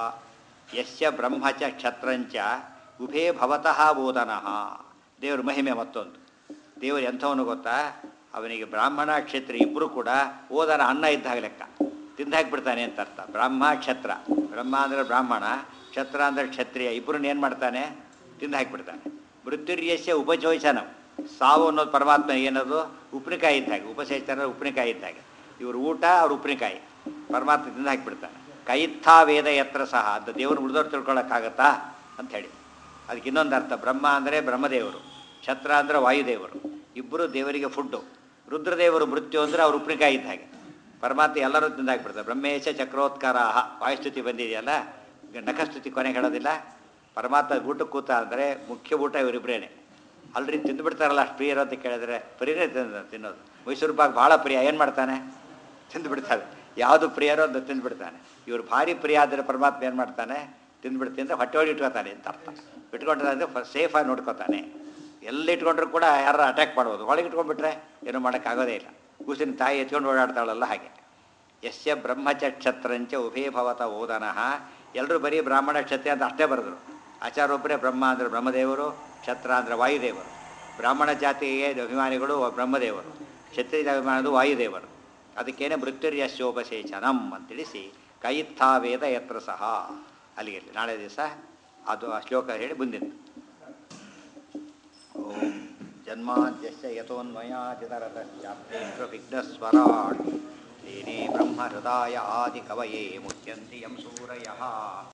ಯಸ್ಯ ಬ್ರಹ್ಮಚ ಕ್ಷತ್ರಂಚ ಉಭೇ ಭವತಃ ಓದನಃ ದೇವ್ರ ಮಹಿಮೆ ಮತ್ತೊಂದು ದೇವರು ಎಂಥವನು ಗೊತ್ತಾ ಅವನಿಗೆ ಬ್ರಾಹ್ಮಣ ಕ್ಷತ್ರಿ ಇಬ್ಬರು ಕೂಡ ಓದನ ಅನ್ನ ಇದ್ದಾಗ ಲೆಕ್ಕ ತಿಂದು ಹಾಕಿಬಿಡ್ತಾನೆ ಅಂತ ಅರ್ಥ ಬ್ರಹ್ಮ ಕ್ಷತ್ರ ಬ್ರಹ್ಮ ಅಂದರೆ ಬ್ರಾಹ್ಮಣ ಕ್ಷತ್ರ ಅಂದರೆ ಕ್ಷತ್ರಿಯ ಇಬ್ಬರನ್ನ ಏನು ಮಾಡ್ತಾನೆ ತಿಂದು ಹಾಕಿಬಿಡ್ತಾನೆ ಮೃತ್ಯುರ್ಯಸ್ಯ ಉಪಚೋಚನಂ ಸಾವು ಅನ್ನೋದು ಪರಮಾತ್ಮ ಏನದು ಉಪ್ಪಿನಕಾಯಿ ಇದ್ದಾಗೆ ಉಪಸೇಚನ ಉಪ್ಪಿನಕಾಯಿ ಇದ್ದಾಗೆ ಇವರು ಊಟ ಅವ್ರ ಉಪ್ಪಿನಕಾಯಿ ಪರಮಾತ್ಮ ತಿಂದು ಹಾಕಿಬಿಡ್ತಾನೆ ಕೈತ್ಥಾ ವೇದ ಎತ್ತರ ಸಹ ಅಂತ ದೇವರು ಉಳಿದವ್ರು ತಿಳ್ಕೊಳಕ್ಕಾಗತ್ತಾ ಅಂತ ಹೇಳಿ ಅದಕ್ಕೆ ಇನ್ನೊಂದು ಅರ್ಥ ಬ್ರಹ್ಮ ಅಂದರೆ ಬ್ರಹ್ಮದೇವರು ಛತ್ರ ಅಂದರೆ ವಾಯುದೇವರು ಇಬ್ಬರು ದೇವರಿಗೆ ಫುಡ್ಡು ರುದ್ರದೇವರು ಮೃತ್ಯು ಅಂದರೆ ಅವ್ರು ಉಪ್ಪಿನಕಾಯಿ ಇದ್ದ ಹಾಗೆ ಪರಮಾತ್ಮ ಎಲ್ಲರೂ ತಿಂದಾಕ್ಬಿಡ್ತಾರೆ ಬ್ರಹ್ಮೇಶ ಚಕ್ರೋತ್ಕರಾಹ ವಾಯುಸ್ತುತಿ ಬಂದಿದೆಯಲ್ಲ ಈಗ ನಖಸ್ತುತಿ ಕೊನೆ ಹೇಳೋದಿಲ್ಲ ಪರಮಾತ್ಮ ಊಟಕ್ಕೆ ಕೂತ ಅಂದರೆ ಮುಖ್ಯ ಊಟ ಇವರಿಬ್ಬರೇನೆ ಅಲ್ರಿ ತಿಂದು ಬಿಡ್ತಾರಲ್ಲ ಅಷ್ಟು ಪ್ರಿಯರು ಅಂತ ಕೇಳಿದ್ರೆ ಪ್ರಿಯರೇ ತಿನ್ನೋದು ತಿನ್ನೋದು ಮೈಸೂರು ಪಾಕ್ ಭಾಳ ಪ್ರಿಯ ಏನು ಮಾಡ್ತಾನೆ ತಿಂದು ಬಿಡ್ತಾರೆ ಯಾವುದು ಪ್ರಿಯರೋ ಅಂತ ತಿಂದು ಬಿಡ್ತಾನೆ ಇವ್ರು ಭಾರಿ ಪ್ರಿಯ ಆದರೆ ಪರಮಾತ್ಮ ಏನು ಮಾಡ್ತಾನೆ ತಿಂದ್ಬಿಡ್ತೀನಿ ಅಂದರೆ ಹೊಟ್ಟೆ ಒಳಗೆ ಇಟ್ಕೋತಾನೆ ಅಂತ ಅರ್ಥ ಇಟ್ಕೊಂಡ್ರೆ ಅಂದರೆ ಸೇಫಾಗಿ ನೋಡ್ಕೋತಾನೆ ಎಲ್ಲಿ ಇಟ್ಕೊಂಡ್ರು ಕೂಡ ಯಾರು ಅಟ್ಯಾಕ್ ಮಾಡ್ಬೋದು ಒಳಗೆ ಇಟ್ಕೊಂಡ್ಬಿಟ್ರೆ ಏನೂ ಮಾಡೋಕ್ಕಾಗೋದೇ ಇಲ್ಲ ಕೂಸಿನ ತಾಯಿ ಎತ್ಕೊಂಡು ಓಡಾಡ್ತಾಳಲ್ಲ ಹಾಗೆ ಯಸ್ಯ ಬ್ರಹ್ಮಚಕ್ಷತ್ರಂಚ ಉಭೇ ಭವತ ಓದನಃ ಎಲ್ಲರೂ ಬರೀ ಬ್ರಾಹ್ಮಣ ಕ್ಷತ್ರಿಯ ಅಂತ ಅಷ್ಟೇ ಬರೆದ್ರು ಆಚಾರೊಬ್ಬರೇ ಬ್ರಹ್ಮ ಅಂದರೆ ಬ್ರಹ್ಮದೇವರು ಕ್ಷತ್ರ ಅಂದರೆ ವಾಯುದೇವರು ಬ್ರಾಹ್ಮಣ ಜಾತಿಗೆ ಅಭಿಮಾನಿಗಳು ಬ್ರಹ್ಮದೇವರು ಕ್ಷತ್ರಿಯ ಅಭಿಮಾನದು ವಾಯುದೇವರು ಅದಕ್ಕೇನೆ ಮೃತ್ಯುರ್ಯಸ್ಯೋಪಸೇಚನಂ ಅಂತೇಳಿಸಿ ಕೈತ್ಥಾವೇದ ಯತ್ರ ಸಹ ಅಲ್ಲಿಗೆ ನಾಳೆ ದಿವಸ ಅದು ಆ ಶ್ಲೋಕ ಹೇಳಿ ಮುಂದಿನ ಓಂ ಜನ್ಮಾದ್ಯಸ್ಯ ಯತೋನ್ಮಯಾಚಿತರತಶ್ಚಾಪ್ತೇಶ್ವ ವಿಘ್ನಸ್ವರಾಟ್ ತೇನೇ ಬ್ರಹ್ಮ ಹೃದಯ ಆದಿ ಕವಯೇ ಮುಚ್ಯಂತಿ ಯಂ ಸೂರಯಃ